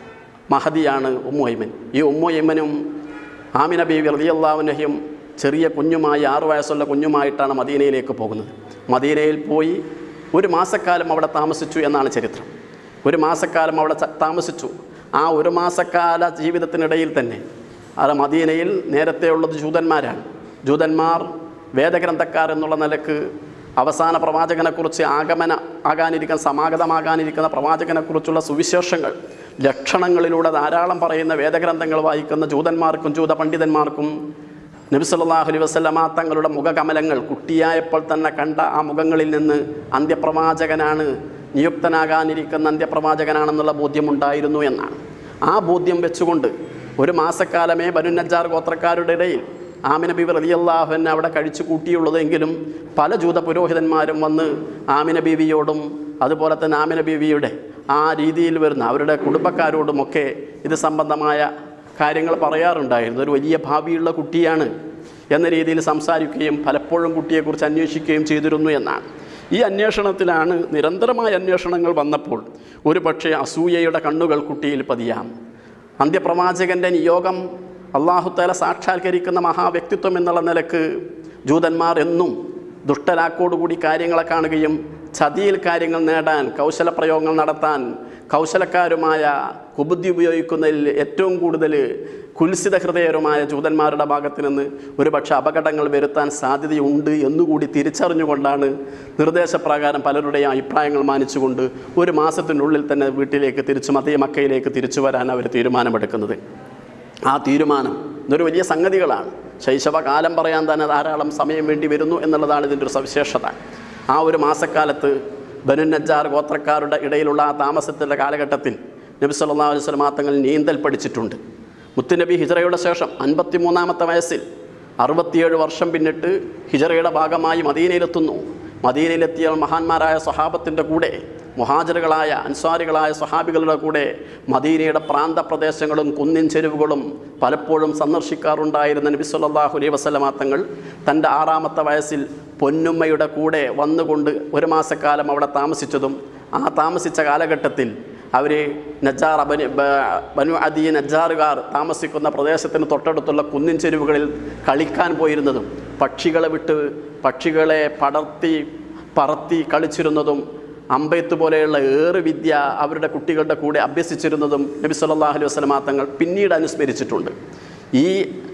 മഹദിയാണ് ഉമ്മു ഐമൻ ഈ ഉമ്മു ഐമനും ആമിന ബീവി റളിയല്ലാഹുനഹയും ചെറിയ കുഞ്ഞുമായി ആറു വയസ്സുള്ള കുഞ്ഞുമായിട്ടാണ് മദീനയിലേക്ക് പോകുന്നത് മദീനയിൽ പോയി ഒരു മാസക്കാലം അവിടെ താമസിച്ചു എന്നാണ് ചരിത്രം ഒരു മാസക്കാലം അവിടെ ച- താമസിച്ചു ആ ഒരു മാസക്കാല ജീവിതത്തിനിടയിൽ തന്നെ അത് മദീനയിൽ നേരത്തെ ഉള്ളത് ജൂതന്മാരാണ് ജൂതന്മാർ വേദഗ്രന്ഥക്കാർ എന്നുള്ള നിലക്ക് അവസാന പ്രവാചകനെക്കുറിച്ച് ആഗമന ആകാനിരിക്കുന്ന സമാഗതമാകാനിരിക്കുന്ന പ്രവാചകനെക്കുറിച്ചുള്ള സുവിശേഷങ്ങൾ ലക്ഷണങ്ങളിലൂടെ ധാരാളം പറയുന്ന വേദഗ്രന്ഥങ്ങൾ വായിക്കുന്ന ജൂതന്മാർക്കും ജൂത പണ്ഡിതന്മാർക്കും നബി സല്ലല്ലാഹു അലൈഹി വസല്ലമ തങ്ങളുടെ മുഖകമലങ്ങൾ കുട്ടിയായപ്പോൾ തന്നെ കണ്ട ആ മുഖങ്ങളിൽ നിന്ന് അന്ത്യപ്രവാചകനാണ് നിയുക്തനാകാനിരിക്കുന്ന അന്ത്യപ്രവാചകനാണെന്നുള്ള ബോധ്യമുണ്ടായിരുന്നു എന്നാണ് ആ ബോധ്യം വെച്ചുകൊണ്ട് ഒരു മാസക്കാലമേ ബനുനജാർ ഗോത്രക്കാരുടെ ഇടയിൽ ആമിന ബി റളിയല്ലാഹുവിനെ അവിടെ കഴിച്ചു കൂട്ടിയുള്ളതെങ്കിലും പല ജൂത പുരോഹിതന്മാരും വന്ന് ആമിന ബീവിയോടും അതുപോലെ തന്നെ ആമിന ബീവിയുടെ ആ രീതിയിൽ വരുന്ന അവരുടെ കുടുംബക്കാരോടുമൊക്കെ ഇത് സംബന്ധമായ കാര്യങ്ങൾ പറയാറുണ്ടായിരുന്നു ഒരു വലിയ ഭാവിയുള്ള കുട്ടിയാണ് എന്ന രീതിയിൽ സംസാരിക്കുകയും പലപ്പോഴും കുട്ടിയെക്കുറിച്ച് അന്വേഷിക്കുകയും ചെയ്തിരുന്നു എന്നാണ് ഈ അന്വേഷണത്തിലാണ് നിരന്തരമായ അന്വേഷണങ്ങൾ വന്നപ്പോൾ ഒരു പക്ഷേ അസൂയയുടെ കണ്ണുകൾ കുട്ടിയിൽ പതിയാം അന്ത്യപ്രവാചകൻ്റെ നിയോഗം അള്ളാഹുത്താല സാക്ഷാത്കരിക്കുന്ന മഹാവ്യക്തിത്വം എന്നുള്ള നിലക്ക് ജൂതന്മാർ എന്നും ദുഷ്ടലാക്കോടുകൂടി കാര്യങ്ങളെ കാണുകയും ചതിയിൽ കാര്യങ്ങൾ നേടാൻ കൗശലപ്രയോഗങ്ങൾ നടത്താൻ കൗശലക്കാരുമായ കുബുദ്ധി ഉപയോഗിക്കുന്നതിൽ ഏറ്റവും കൂടുതൽ കുൽസിത ഹൃദയരുമായ ജൂതന്മാരുടെ ഭാഗത്ത് നിന്ന് ഒരുപക്ഷെ അപകടങ്ങൾ വരുത്താൻ സാധ്യതയുണ്ട് എന്നുകൂടി തിരിച്ചറിഞ്ഞുകൊണ്ടാണ് നിർദ്ദേശപ്രകാരം പലരുടെയും അഭിപ്രായങ്ങൾ മാനിച്ചുകൊണ്ട് ഒരു മാസത്തിനുള്ളിൽ തന്നെ വീട്ടിലേക്ക് തിരിച്ചു മതേ മക്കയിലേക്ക് തിരിച്ചു വരാൻ അവർ തീരുമാനമെടുക്കുന്നത് ആ തീരുമാനം ഇതൊരു വലിയ സംഗതികളാണ് ശൈശവകാലം പറയാൻ തന്നെ ധാരാളം സമയം വേണ്ടി വരുന്നു എന്നുള്ളതാണ് ഇതിൻ്റെ ഒരു സവിശേഷത ആ ഒരു മാസക്കാലത്ത് ബനു നജ്ജാർ ഗോത്രക്കാരുടെ ഇടയിലുള്ള ആ താമസത്തിൻ്റെ കാലഘട്ടത്തിൽ നബി സല്ലല്ലാഹു അലൈഹി വസല്ലം തങ്ങൾ നീന്തൽ പഠിച്ചിട്ടുണ്ട് മുത്തുനബി ഹിജറയുടെ ശേഷം അൻപത്തി മൂന്നാമത്തെ വയസ്സിൽ അറുപത്തിയേഴ് വർഷം പിന്നിട്ട് ഹിജറയുടെ ഭാഗമായി മദീനയിലെത്തുന്നു മദീനയിലെത്തിയ മഹാന്മാരായ സ്വഹാബത്തിൻ്റെ കൂടെ മുഹാജറുകളായ അൻസ്വാരികളായ സ്വഹാബികളുടെ കൂടെ മദീനയുടെ പ്രാന്തപ്രദേശങ്ങളും കുന്നിൻ ചെരുവുകളും പലപ്പോഴും സന്ദർശിക്കാറുണ്ടായിരുന്ന നബി സല്ലല്ലാഹു അലൈഹി വസല്ലമ തങ്ങൾ തൻ്റെ ആറാമത്തെ വയസ്സിൽ പൊന്നുമ്മയുടെ കൂടെ വന്നുകൊണ്ട് ഒരു മാസക്കാലം അവിടെ താമസിച്ചതും ആ താമസിച്ച കാലഘട്ടത്തിൽ അവർ നജാർ ബനു ബ- ബനു അദി നജാറുകാർ താമസിക്കുന്ന പ്രദേശത്തിന് തൊട്ടടുത്തുള്ള കുന്നിൻ ചെരുവുകളിൽ കളിക്കാൻ പോയിരുന്നതും പക്ഷികളെ വിട്ട് പക്ഷികളെ പടർത്തി പറത്തി കളിച്ചിരുന്നതും അമ്പയത്ത് പോലെയുള്ള ഏറ് വിദ്യ അവരുടെ കുട്ടികളുടെ കൂടെ അഭ്യസിച്ചിരുന്നതും നബി സല്ലല്ലാഹു അലൈഹി വസല്ലമ തങ്ങൾ പിന്നീട് അനുസ്മരിച്ചിട്ടുണ്ട് ഈ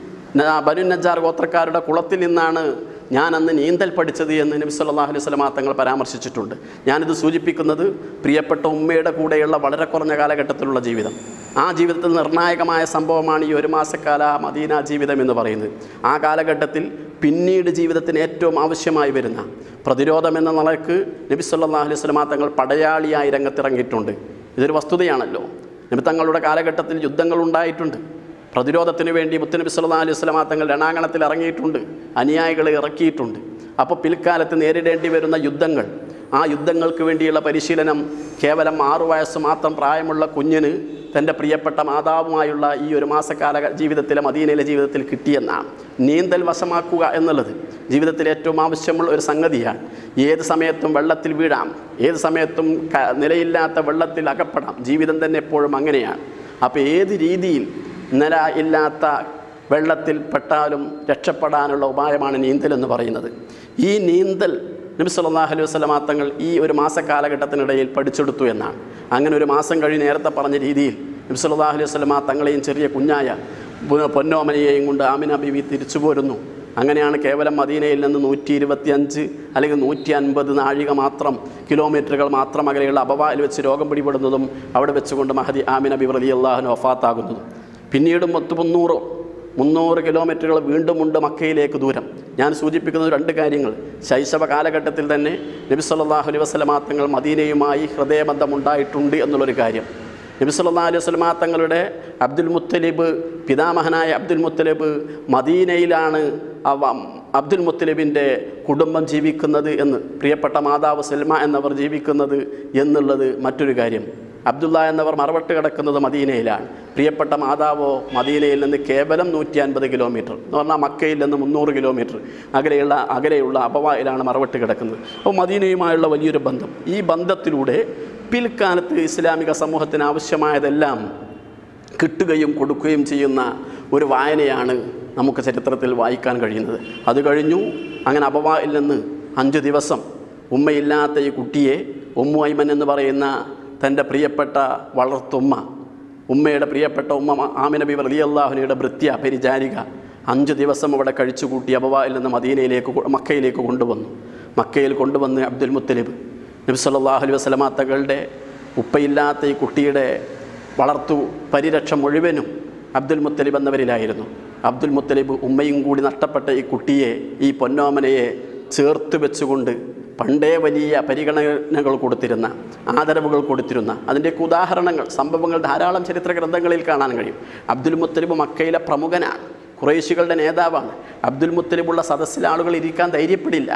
ന- ബനു നജാർ ഗോത്രക്കാരുടെ കുളത്തിൽ നിന്നാണ് ഞാൻ അന്ന് നീന്തൽ പഠിച്ചത് എന്ന് നബി സല്ലല്ലാഹു അലൈഹി വസല്ലമ തങ്ങൾ പരാമർശിച്ചിട്ടുണ്ട് ഞാനിത് സൂചിപ്പിക്കുന്നത് പ്രിയപ്പെട്ട ഉമ്മയുടെ കൂടെയുള്ള വളരെ കുറഞ്ഞ കാലഘട്ടത്തിലുള്ള ജീവിതം ആ ജീവിതത്തിൽ നിർണായകമായ സംഭവമാണ് ഈ ഒരു മാസക്കാല മദീന ജീവിതം എന്ന് പറയുന്നത് ആ കാലഘട്ടത്തിൽ പിന്നീട് ജീവിതത്തിന് ഏറ്റവും ആവശ്യമായി വരുന്ന പ്രതിരോധം എന്ന നിലക്ക് നബി സല്ലല്ലാഹു അലൈഹി വസല്ലമ തങ്ങൾ പടയാളിയായി രംഗത്തിറങ്ങിയിട്ടുണ്ട് ഇതൊരു വസ്തുതയാണല്ലോ നബി തങ്ങളുടെ കാലഘട്ടത്തിൽ യുദ്ധങ്ങൾ ഉണ്ടായിട്ടുണ്ട് പ്രതിരോധത്തിന് വേണ്ടി മുത്തനബി സല്ലല്ലാഹു അലൈഹി വസല്ലമ തങ്ങൾ രണാങ്കണത്തിൽ ഇറങ്ങിയിട്ടുണ്ട് അനുയായികളെ ഇറക്കിയിട്ടുണ്ട് അപ്പോൾ പിൽക്കാലത്ത് നേരിടേണ്ടി വരുന്ന യുദ്ധങ്ങൾ ആ യുദ്ധങ്ങൾക്ക് വേണ്ടിയുള്ള പരിശീലനം കേവലം ആറു വയസ്സ് മാത്രം പ്രായമുള്ള കുഞ്ഞിന് തൻ്റെ പ്രിയപ്പെട്ട മാതാവുമായുള്ള ഈ ഒരു മാസക്കാല ജീവിതത്തിലെ മദീനയിലെ ജീവിതത്തിൽ കിട്ടിയെന്നാണ് നീന്തൽ വശമാക്കുക എന്നുള്ളത് ജീവിതത്തിൽ ഏറ്റവും ആവശ്യമുള്ള ഒരു സംഗതിയാണ് ഏത് സമയത്തും വെള്ളത്തിൽ വീഴാം ഏത് സമയത്തും ക- നിലയില്ലാത്ത വെള്ളത്തിൽ അകപ്പെടാം ജീവിതം തന്നെ എപ്പോഴും അങ്ങനെയാണ് അപ്പോൾ ഏത് രീതിയിൽ നില ഇല്ലാത്ത വെള്ളത്തിൽ പെട്ടാലും രക്ഷപ്പെടാനുള്ള ഉപായമാണ് നീന്തൽ എന്ന് പറയുന്നത് ഈ നീന്തൽ നബി സല്ലല്ലാഹു അലൈഹി വസല്ലമ തങ്ങൾ ഈ ഒരു മാസ കാലഘട്ടത്തിനിടയിൽ പഠിച്ചെടുത്തു എന്നാണ് അങ്ങനെ ഒരു മാസം കഴിഞ്ഞ് നേരത്തെ പറഞ്ഞ രീതിയിൽ നബി സല്ലല്ലാഹു അലൈഹി വസല്ലമ തങ്ങളെയും ചെറിയ കുഞ്ഞായ പൊ- പൊന്നോമനയെയും കൊണ്ട് ആമിന ബീവി തിരിച്ചു പോരുന്നു അങ്ങനെയാണ് കേവലം മദീനയിൽ നിന്ന് നൂറ്റി ഇരുപത്തിയഞ്ച് അല്ലെങ്കിൽ നൂറ്റി അൻപത് നാഴിക മാത്രം കിലോമീറ്ററുകൾ മാത്രം അകലെയുള്ള അപവായിൽ വെച്ച് രോഗം പിടിപെടുന്നതും അവിടെ വെച്ചുകൊണ്ട് മഹദി ആമിന ബി റലി അള്ളാഹുന് വഫാത്താകുന്നതും പിന്നീടും പത്ത് മുന്നൂറ് മുന്നൂറ് കിലോമീറ്ററുകൾ വീണ്ടുമുണ്ട് മക്കയിലേക്ക് ദൂരം ഞാൻ സൂചിപ്പിക്കുന്നത് രണ്ട് കാര്യങ്ങൾ ശൈശവ കാലഘട്ടത്തിൽ തന്നെ നബി സല്ലല്ലാഹു അലൈഹി വസല്ലമ തങ്ങൾ മദീനയുമായി ഹൃദയബന്ധമുണ്ടായിട്ടുണ്ട് എന്നുള്ളൊരു കാര്യം നബി സല്ലല്ലാഹു അലൈഹി വസല്ലമ തങ്ങളുടെ അബ്ദുൽ മുത്തലിബ് പിതാമഹനായ അബ്ദുൽ മുത്തലിബ് മദീനയിലാണ് അവ അബ്ദുൽ മുത്തലിബിൻ്റെ കുടുംബം ജീവിക്കുന്നത് എന്ന് പ്രിയപ്പെട്ട മാതാവ് സൽമ എന്നവർ ജീവിക്കുന്നത് എന്നുള്ളത് മറ്റൊരു കാര്യം അബ്ദുള്ള എന്നവർ മറവട്ട് കിടക്കുന്നത് മദീനയിലാണ് പ്രിയപ്പെട്ട മാതാവോ മദീനയിൽ നിന്ന് കേവലം നൂറ്റി അൻപത് കിലോമീറ്റർ എന്ന് പറഞ്ഞാൽ മക്കയിൽ നിന്ന് മുന്നൂറ് കിലോമീറ്റർ അകലെയുള്ള അകലെയുള്ള അപവായിലാണ് മറവട്ട് കിടക്കുന്നത് അപ്പോൾ മദീനയുമായുള്ള വലിയൊരു ബന്ധം ഈ ബന്ധത്തിലൂടെ പിൽക്കാലത്ത് ഇസ്ലാമിക സമൂഹത്തിന് ആവശ്യമായതെല്ലാം കിട്ടുകയും കൊടുക്കുകയും ചെയ്യുന്ന ഒരു വായനയാണ് നമുക്ക് ചരിത്രത്തിൽ വായിക്കാൻ കഴിയുന്നത് അത് കഴിഞ്ഞു അങ്ങനെ അപവായിൽ നിന്ന് അഞ്ച് ദിവസം ഉമ്മയില്ലാത്ത ഈ കുട്ടിയെ ഉമ്മു ഐമൻ എന്ന് പറയുന്ന തൻ്റെ പ്രിയപ്പെട്ട വളർത്തുമ്മ ഉമ്മയുടെ പ്രിയപ്പെട്ട ഉമ്മ മ- ആമിന ബി റലി അള്ളാഹുനയുടെ ഭൃത്യ പരിചാരിക അഞ്ച് ദിവസം അവിടെ കഴിച്ചുകൂട്ടി അബവായിൽ നിന്ന് മദീനയിലേക്ക് കൊ- മക്കയിലേക്ക് കൊണ്ടുവന്നു മക്കയിൽ കൊണ്ടുവന്ന് അബ്ദുൽ മുത്തലിബ് നബി സല്ലല്ലാഹു അലൈഹി വസല്ലമ തങ്ങളുടെ ഉപ്പയില്ലാത്ത ഈ കുട്ടിയുടെ വളർത്തു പരിരക്ഷ മുഴുവനും അബ്ദുൽ മുത്തലിബ് എന്നവരിലായിരുന്നു അബ്ദുൽ മുത്തലിബ് ഉമ്മയും കൂടി നഷ്ടപ്പെട്ട ഈ കുട്ടിയെ ഈ പൊന്നോമനയെ ചേർത്ത് വെച്ചുകൊണ്ട് പണ്ടേ വലിയ പരിഗണനകൾ കൊടുത്തിരുന്ന ആദരവുകൾ കൊടുത്തിരുന്ന അതിൻ്റെയൊക്കെ ഉദാഹരണങ്ങൾ സംഭവങ്ങൾ ധാരാളം ചരിത്ര ഗ്രന്ഥങ്ങളിൽ കാണാൻ കഴിയും അബ്ദുൽ മുത്തലിബ് മക്കയിലെ പ്രമുഖനാണ് കുറേശികളുടെ നേതാവാണ് അബ്ദുൽ മുത്തലിബുള്ള സദസ്സിൽ ആളുകൾ ഇരിക്കാൻ ധൈര്യപ്പെടില്ല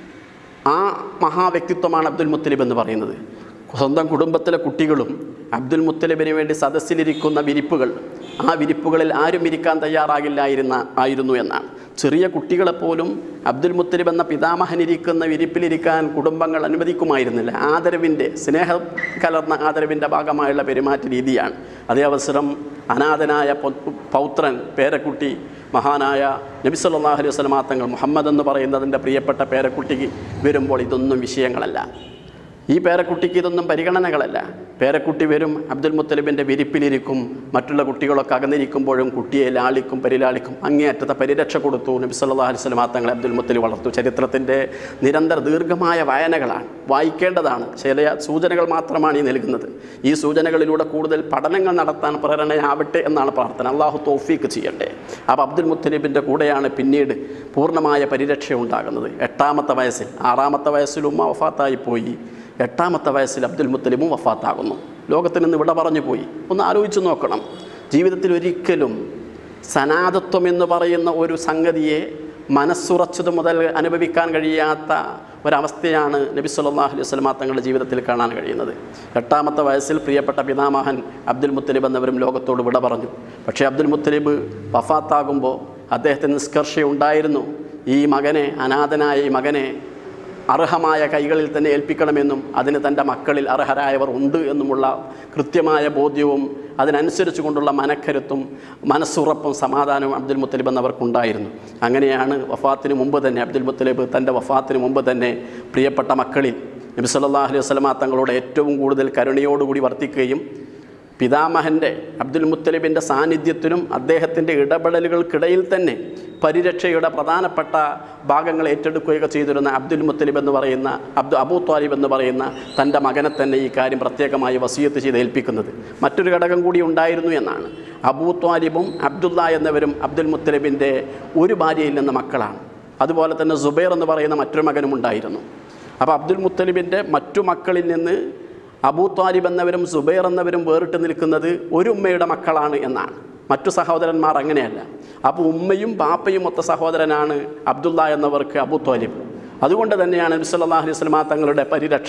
ആ മഹാവ്യക്തിത്വമാണ് അബ്ദുൽ മുത്തലിബ് എന്ന് പറയുന്നത് സ്വന്തം കുടുംബത്തിലെ കുട്ടികളും അബ്ദുൽ മുത്തലിബിന് വേണ്ടി സദസ്സിലിരിക്കുന്ന വിരിപ്പുകൾ ആ വിരിപ്പുകളിൽ ആരും ഇരിക്കാൻ തയ്യാറാകില്ലായിരുന്ന ആയിരുന്നു എന്നാണ് ചെറിയ കുട്ടികളെപ്പോലും അബ്ദുൽ മുത്തലിബ് എന്ന പിതാമഹനിരിക്കുന്ന വിരിപ്പിലിരിക്കാൻ കുടുംബങ്ങൾ അനുവദിക്കുമായിരുന്നില്ല ആദരവിൻ്റെ സ്നേഹം കലർന്ന ആദരവിൻ്റെ ഭാഗമായുള്ള പെരുമാറ്റ രീതിയാണ് അതേ അവസരം അനാഥനായ പൗ- പൗത്രൻ പേരക്കുട്ടി മഹാനായ നബി സല്ലല്ലാഹു അലൈഹി വസല്ലമ തങ്ങൾ മുഹമ്മദ് എന്ന് പറയുന്നതിൻ്റെ പ്രിയപ്പെട്ട പേരക്കുട്ടിക്ക് വരുമ്പോൾ ഇതൊന്നും വിഷയങ്ങളല്ല ഈ പേരക്കുട്ടിക്ക് ഇതൊന്നും പരിഗണനകളല്ല പേരക്കുട്ടി വരും അബ്ദുൽ മുത്തലിബിൻ്റെ വിരിപ്പിലിരിക്കും മറ്റുള്ള കുട്ടികളൊക്കെ അകന്നിരിക്കുമ്പോഴും കുട്ടിയെ ലാളിക്കും പരിലാളിക്കും അങ്ങേയറ്റത്തെ പരിരക്ഷ കൊടുത്തു നബി സല്ലല്ലാഹു അലൈഹി വസല്ലമ തങ്ങളെ അബ്ദുൽ മുത്തലിബ് വളർത്തു ചരിത്രത്തിൻ്റെ നിരന്തര ദീർഘമായ വായനകളാണ് വായിക്കേണ്ടതാണ് ചില സൂചനകൾ മാത്രമാണ് ഈ നൽകുന്നത് ഈ സൂചനകളിലൂടെ കൂടുതൽ പഠനങ്ങൾ നടത്താൻ പ്രേരണയാവട്ടെ എന്നാണ് പ്രാർത്ഥന അള്ളാഹു തോഫീക്ക് ചെയ്യട്ടെ അപ്പോൾ അബ്ദുൽ മുത്തലിബിൻ്റെ കൂടെയാണ് പിന്നീട് പൂർണ്ണമായ പരിരക്ഷ ഉണ്ടാകുന്നത് എട്ടാമത്തെ വയസ്സിൽ ആറാമത്തെ വയസ്സിൽ ഉമ്മ വഫാത്തായി പോയി എട്ടാമത്തെ വയസ്സിൽ അബ്ദുൽ മുത്തലിബും വഫാത്താകുന്നു ലോകത്തിൽ നിന്ന് വിട പറഞ്ഞു പോയി ഒന്ന് ആലോചിച്ച് നോക്കണം ജീവിതത്തിൽ ഒരിക്കലും സനാതത്വം എന്ന് പറയുന്ന ഒരു സംഗതിയെ മനസ്സുറച്ചത് മുതൽ അനുഭവിക്കാൻ കഴിയാത്ത ഒരവസ്ഥയാണ് നബി സല്ലല്ലാഹു അലൈഹി വസല്ലമ തങ്ങളുടെ ജീവിതത്തിൽ കാണാൻ കഴിയുന്നത് എട്ടാമത്തെ വയസ്സിൽ പ്രിയപ്പെട്ട പിതാമഹൻ അബ്ദുൽ മുത്തലിബ് എന്നവരും ലോകത്തോട് വിട പറഞ്ഞു പക്ഷേ അബ്ദുൽ മുത്തലിബ് വഫാത്താകുമ്പോൾ അദ്ദേഹത്തിന് നിഷ്കർഷയുണ്ടായിരുന്നു ഈ മകനെ അനാഥനായ ഈ മകനെ അർഹമായ കൈകളിൽ തന്നെ ഏൽപ്പിക്കണമെന്നും അതിന് തൻ്റെ മക്കളിൽ അർഹരായവർ ഉണ്ട് എന്നുമുള്ള കൃത്യമായ ബോധ്യവും അതിനനുസരിച്ച് കൊണ്ടുള്ള മനക്കരുത്തും മനസ്സുറപ്പും സമാധാനവും അബ്ദുൽ മുത്തലിബ് എന്നവർക്കുണ്ടായിരുന്നു അങ്ങനെയാണ് വഫാത്തിന് മുമ്പ് തന്നെ അബ്ദുൽ മുത്തലിബ് തൻ്റെ വഫാത്തിന് മുമ്പ് തന്നെ പ്രിയപ്പെട്ട മക്കളിൽ നബി സല്ലല്ലാഹു അലൈഹി വസല്ലമ തങ്ങളോട് ഏറ്റവും കൂടുതൽ കരുണയോടുകൂടി വർത്തിക്കുകയും പിതാമഹൻ്റെ അബ്ദുൽ മുത്തലിബിൻ്റെ സാന്നിധ്യത്തിനും അദ്ദേഹത്തിൻ്റെ ഇടപെടലുകൾക്കിടയിൽ തന്നെ പരിരക്ഷയുടെ പ്രധാനപ്പെട്ട ഭാഗങ്ങൾ ഏറ്റെടുക്കുകയൊക്കെ ചെയ്തിരുന്ന അബ്ദുൽ മുത്തലിബ് എന്ന് പറയുന്ന അബ്ദു അബൂ ത്വാലിബ് എന്ന് പറയുന്ന തൻ്റെ മകനെ തന്നെ ഈ കാര്യം പ്രത്യേകമായി വസീയത്ത് ചെയ്ത് ഏൽപ്പിക്കുന്നത് മറ്റൊരു ഘടകം കൂടി ഉണ്ടായിരുന്നു എന്നാണ് അബൂ ത്വാലിബും അബ്ദുല്ല എന്നവരും അബ്ദുൽ മുത്തലിബിൻ്റെ ഒരു ഭാര്യയിൽ നിന്ന് മക്കളാണ് അതുപോലെ തന്നെ സുബൈർ എന്ന് പറയുന്ന മറ്റൊരു മകനും ഉണ്ടായിരുന്നു അപ്പോൾ അബ്ദുൽ മുത്തലിബിൻ്റെ മറ്റു മക്കളിൽ നിന്ന് അബൂ താലിബ് എന്നവരും സുബൈർ എന്നവരും വേറിട്ട് നിൽക്കുന്നത് ഒരു ഉമ്മയുടെ മക്കളാണ് എന്നാണ് മറ്റു സഹോദരന്മാർ അങ്ങനെയല്ല അപ്പോൾ ഉമ്മയും ബാപ്പയും ഒത്ത സഹോദരനാണ് അബ്ദുള്ള എന്നവർക്ക് അബൂ താലിബ് അതുകൊണ്ട് തന്നെയാണ് നബി സല്ലല്ലാഹു അലൈഹി വസല്ലമ തങ്ങളുടെ പരിരക്ഷ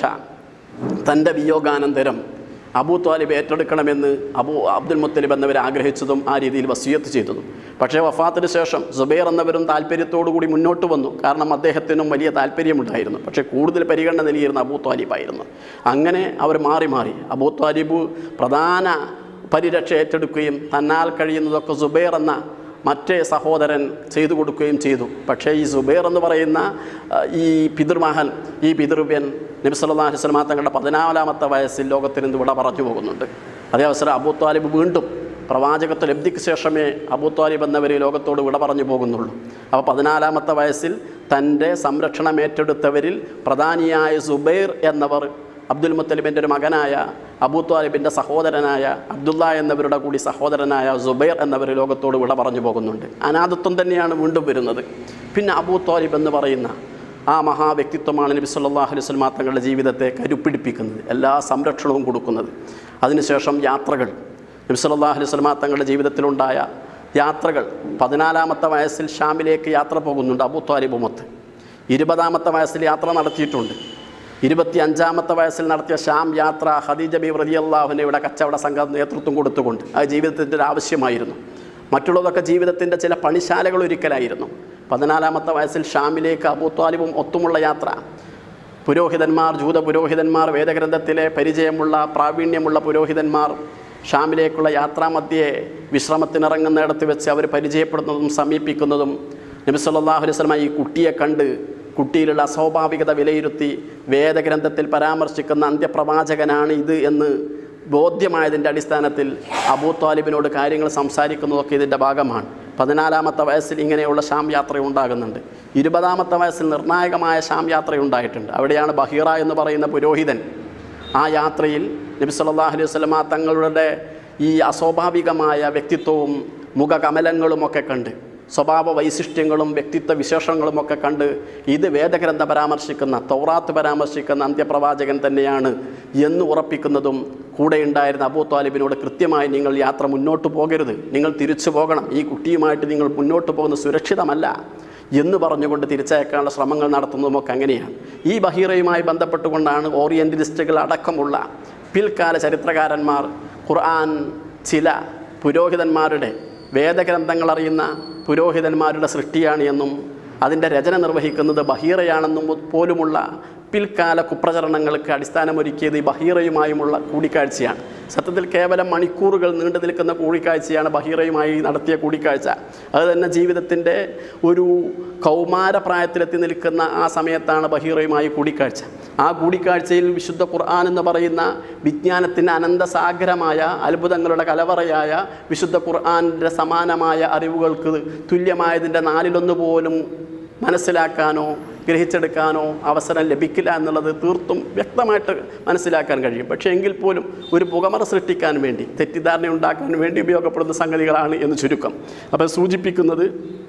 തൻ്റെ വിയോഗാനന്തരം അബൂ താലിബ് ഏറ്റെടുക്കണമെന്ന് അബൂ അബ്ദുൽ മുത്തലിബ് എന്നിവർ ആഗ്രഹിച്ചതും ആ രീതിയിൽ വസീയത്ത് ചെയ്തതും പക്ഷേ വഫാത്തിന് ശേഷം സുബൈർ എന്നവരും താല്പര്യത്തോടു കൂടി മുന്നോട്ട് വന്നു കാരണം അദ്ദേഹത്തിനും വലിയ താല്പര്യമുണ്ടായിരുന്നു പക്ഷേ കൂടുതൽ പരിഗണന നൽകിയിരുന്ന അബൂ താലിബായിരുന്നു അങ്ങനെ അവർ മാറി മാറി അബൂ താലിബ് പ്രധാന പരിരക്ഷ ഏറ്റെടുക്കുകയും തന്നാൽ കഴിയുന്നതൊക്കെ സുബൈർ എന്ന മറ്റേ സഹോദരൻ ചെയ്തു കൊടുക്കുകയും ചെയ്തു പക്ഷേ ഈ സുബൈർ എന്ന് പറയുന്ന ആ, ഈ പിതൃമഹൻ ഈ പിതൃവ്യൻ നബി സല്ലല്ലാഹു അലൈഹി വസല്ലമ തങ്ങളുടെ പതിനാലാമത്തെ വയസ്സിൽ ലോകത്തിൽ നിന്ന് ഇവിടെ പറഞ്ഞു പോകുന്നുണ്ട് അതേ അവസരം അബൂ താലിബ് വീണ്ടും പ്രവാചകത്വ ലബ്ധിക്ക് ശേഷമേ അബൂ താലിബ് എന്നവർ ഈ ലോകത്തോട് വിട പറഞ്ഞു പോകുന്നുള്ളൂ അപ്പോൾ പതിനാലാമത്തെ വയസ്സിൽ തൻ്റെ സംരക്ഷണം ഏറ്റെടുത്തവരിൽ പ്രധാനിയായ സുബൈർ എന്നവർ അബ്ദുൽ മുത്തലിബിൻ്റെ ഒരു മകനായ അബൂ താലിബിൻ്റെ സഹോദരനായ അബ്ദുള്ള എന്നവരുടെ കൂടി സഹോദരനായ സുബൈർ എന്നവർ ലോകത്തോട് വിട പറഞ്ഞു പോകുന്നുണ്ട് അനാഥത്വം തന്നെയാണ് വീണ്ടും വരുന്നത് പിന്നെ അബൂ താലിബ് എന്ന് പറയുന്ന ആ മഹാവ്യക്തിത്വമാണ് നബി സല്ലല്ലാഹു അലൈഹി വസല്ലമ തങ്ങളുടെ ജീവിതത്തെ കരുപ്പിടിപ്പിക്കുന്നത് എല്ലാ സംരക്ഷണവും കൊടുക്കുന്നത് അതിനുശേഷം യാത്രകൾ നബി സല്ലല്ലാഹു അലൈഹി വസല്ലമ തങ്ങളുടെ ജീവിതത്തിലുണ്ടായ യാത്രകൾ പതിനാലാമത്തെ വയസ്സിൽ ഷാമിലേക്ക് യാത്ര പോകുന്നുണ്ട് അബൂ താലിബുമത്ത് ഇരുപതാമത്തെ വയസ്സിൽ യാത്ര നടത്തിയിട്ടുണ്ട് ഇരുപത്തി അഞ്ചാമത്തെ വയസ്സിൽ നടത്തിയ ഷാം യാത്ര ഖദീജ ബി റളിയല്ലാഹുവിനയുടെ കച്ചവട സംഘം നേതൃത്വം കൊടുത്തുകൊണ്ട് അത് ജീവിതത്തിൻ്റെ ഒരു ആവശ്യമായിരുന്നു മറ്റുള്ളതൊക്കെ ജീവിതത്തിൻ്റെ ചില പണിശാലകൾ ഒരുക്കലായിരുന്നു പതിനാലാമത്തെ വയസ്സിൽ ഷാമിലേക്ക് അബൂ താലിബും ഒത്തുമുള്ള യാത്ര പുരോഹിതന്മാർ ജൂത പുരോഹിതന്മാർ വേദഗ്രന്ഥത്തിലെ പരിചയമുള്ള പ്രാവീണ്യമുള്ള പുരോഹിതന്മാർ ഷാമിലേക്കുള്ള യാത്രാമധ്യേ വിശ്രമത്തിനിറങ്ങുന്നിടത്ത് വെച്ച് അവർ പരിചയപ്പെടുന്നതും സമീപിക്കുന്നതും നബി സല്ലല്ലാഹു അലൈഹി വസല്ലമ ഈ കുട്ടിയെ കണ്ട് കുട്ടിയിലുള്ള അസ്വാഭാവികത വിലയിരുത്തി വേദഗ്രന്ഥത്തിൽ പരാമർശിക്കുന്ന അന്ത്യപ്രവാചകനാണ് ഇത് എന്ന് ബോധ്യമായതിൻ്റെ അടിസ്ഥാനത്തിൽ അബൂ താലിബിനോട് കാര്യങ്ങൾ സംസാരിക്കുന്നതൊക്കെ ഇതിൻ്റെ ഭാഗമാണ് പതിനാലാമത്തെ വയസ്സിൽ ഇങ്ങനെയുള്ള ഷാം യാത്ര ഉണ്ടാകുന്നുണ്ട് ഇരുപതാമത്തെ വയസ്സിൽ നിർണായകമായ ഷാം യാത്ര ഉണ്ടായിട്ടുണ്ട് അവിടെയാണ് ബഹീറ എന്ന് പറയുന്ന പുരോഹിതൻ ആ യാത്രയിൽ നബി സല്ലല്ലാഹു അലൈഹി വസല്ലമ തങ്ങളുടെ ഈ അസ്വാഭാവികമായ വ്യക്തിത്വവും മുഖകമലങ്ങളുമൊക്കെ കണ്ട് സ്വഭാവ വൈശിഷ്ട്യങ്ങളും വ്യക്തിത്വ വിശേഷങ്ങളുമൊക്കെ കണ്ട് ഇത് വേദഗ്രന്ഥ പരാമർശിക്കുന്ന തൗറാത്ത് പരാമർശിക്കുന്ന അന്ത്യപ്രവാചകൻ തന്നെയാണ് എന്ന് ഉറപ്പിക്കുന്നതും കൂടെ ഉണ്ടായിരുന്ന അബൂ താലിബിനോട് കൃത്യമായി നിങ്ങൾ യാത്ര മുന്നോട്ട് പോകരുത് നിങ്ങൾ തിരിച്ചു പോകണം ഈ കുട്ടിയുമായിട്ട് നിങ്ങൾ മുന്നോട്ട് പോകുന്നത് സുരക്ഷിതമല്ല എന്ന് പറഞ്ഞുകൊണ്ട് തിരിച്ചയക്കാനുള്ള ശ്രമങ്ങൾ നടത്തുന്നതുമൊക്കെ അങ്ങനെയാണ് ഈ ബഹീറയുമായി ബന്ധപ്പെട്ടുകൊണ്ടാണ് ഓറിയന്റലിസ്റ്റുകൾ അടക്കമുള്ള പിൽക്കാല ചരിത്രകാരന്മാർ ഖുർആൻ ചില പുരോഹിതന്മാരുടെ വേദഗ്രന്ഥങ്ങൾ അറിയുന്ന പുരോഹിതന്മാരുടെ സൃഷ്ടിയാണ് എന്നും അതിൻ്റെ രചന നിർവഹിക്കുന്നത് ബഹീറയാണെന്നും പോലുമുള്ള പിൽക്കാല കുപ്രചരണങ്ങൾക്ക് അടിസ്ഥാനമൊരുക്കിയത് ഈ ബഹീറയുമായുമുള്ള കൂടിക്കാഴ്ചയാണ് സത്യത്തിൽ കേവലം മണിക്കൂറുകൾ നീണ്ടു നിൽക്കുന്ന കൂടിക്കാഴ്ചയാണ് ബഹീറയുമായി നടത്തിയ കൂടിക്കാഴ്ച അത് തന്നെ ജീവിതത്തിൻ്റെ ഒരു കൗമാരപ്രായത്തിലെത്തി നിൽക്കുന്ന ആ സമയത്താണ് ബഹീറയുമായി കൂടിക്കാഴ്ച ആ കൂടിക്കാഴ്ചയിൽ വിശുദ്ധ ഖുർആൻ എന്ന് പറയുന്ന വിജ്ഞാനത്തിന് അനന്തസാഗരമായ അത്ഭുതങ്ങളുടെ കലവറയായ വിശുദ്ധ ഖുർആാനിൻ്റെ സമാനമായ അറിവുകൾക്ക് തുല്യമായതിൻ്റെ നാലിലൊന്ന് പോലും മനസ്സിലാക്കാനോ ഗ്രഹിച്ചെടുക്കാനോ അവസരം ലഭിക്കില്ല എന്നുള്ളത് തീർത്തും വ്യക്തമായിട്ട് മനസ്സിലാക്കാൻ കഴിയും പക്ഷേ എങ്കിൽ പോലും ഒരു പുകമറ സൃഷ്ടിക്കാൻ വേണ്ടി തെറ്റിദ്ധാരണ ഉണ്ടാക്കാൻ വേണ്ടി ഉപയോഗപ്പെടുന്ന സംഗതികളാണ് എന്ന് ചുരുക്കം അപ്പോൾ സൂചിപ്പിക്കുന്നത്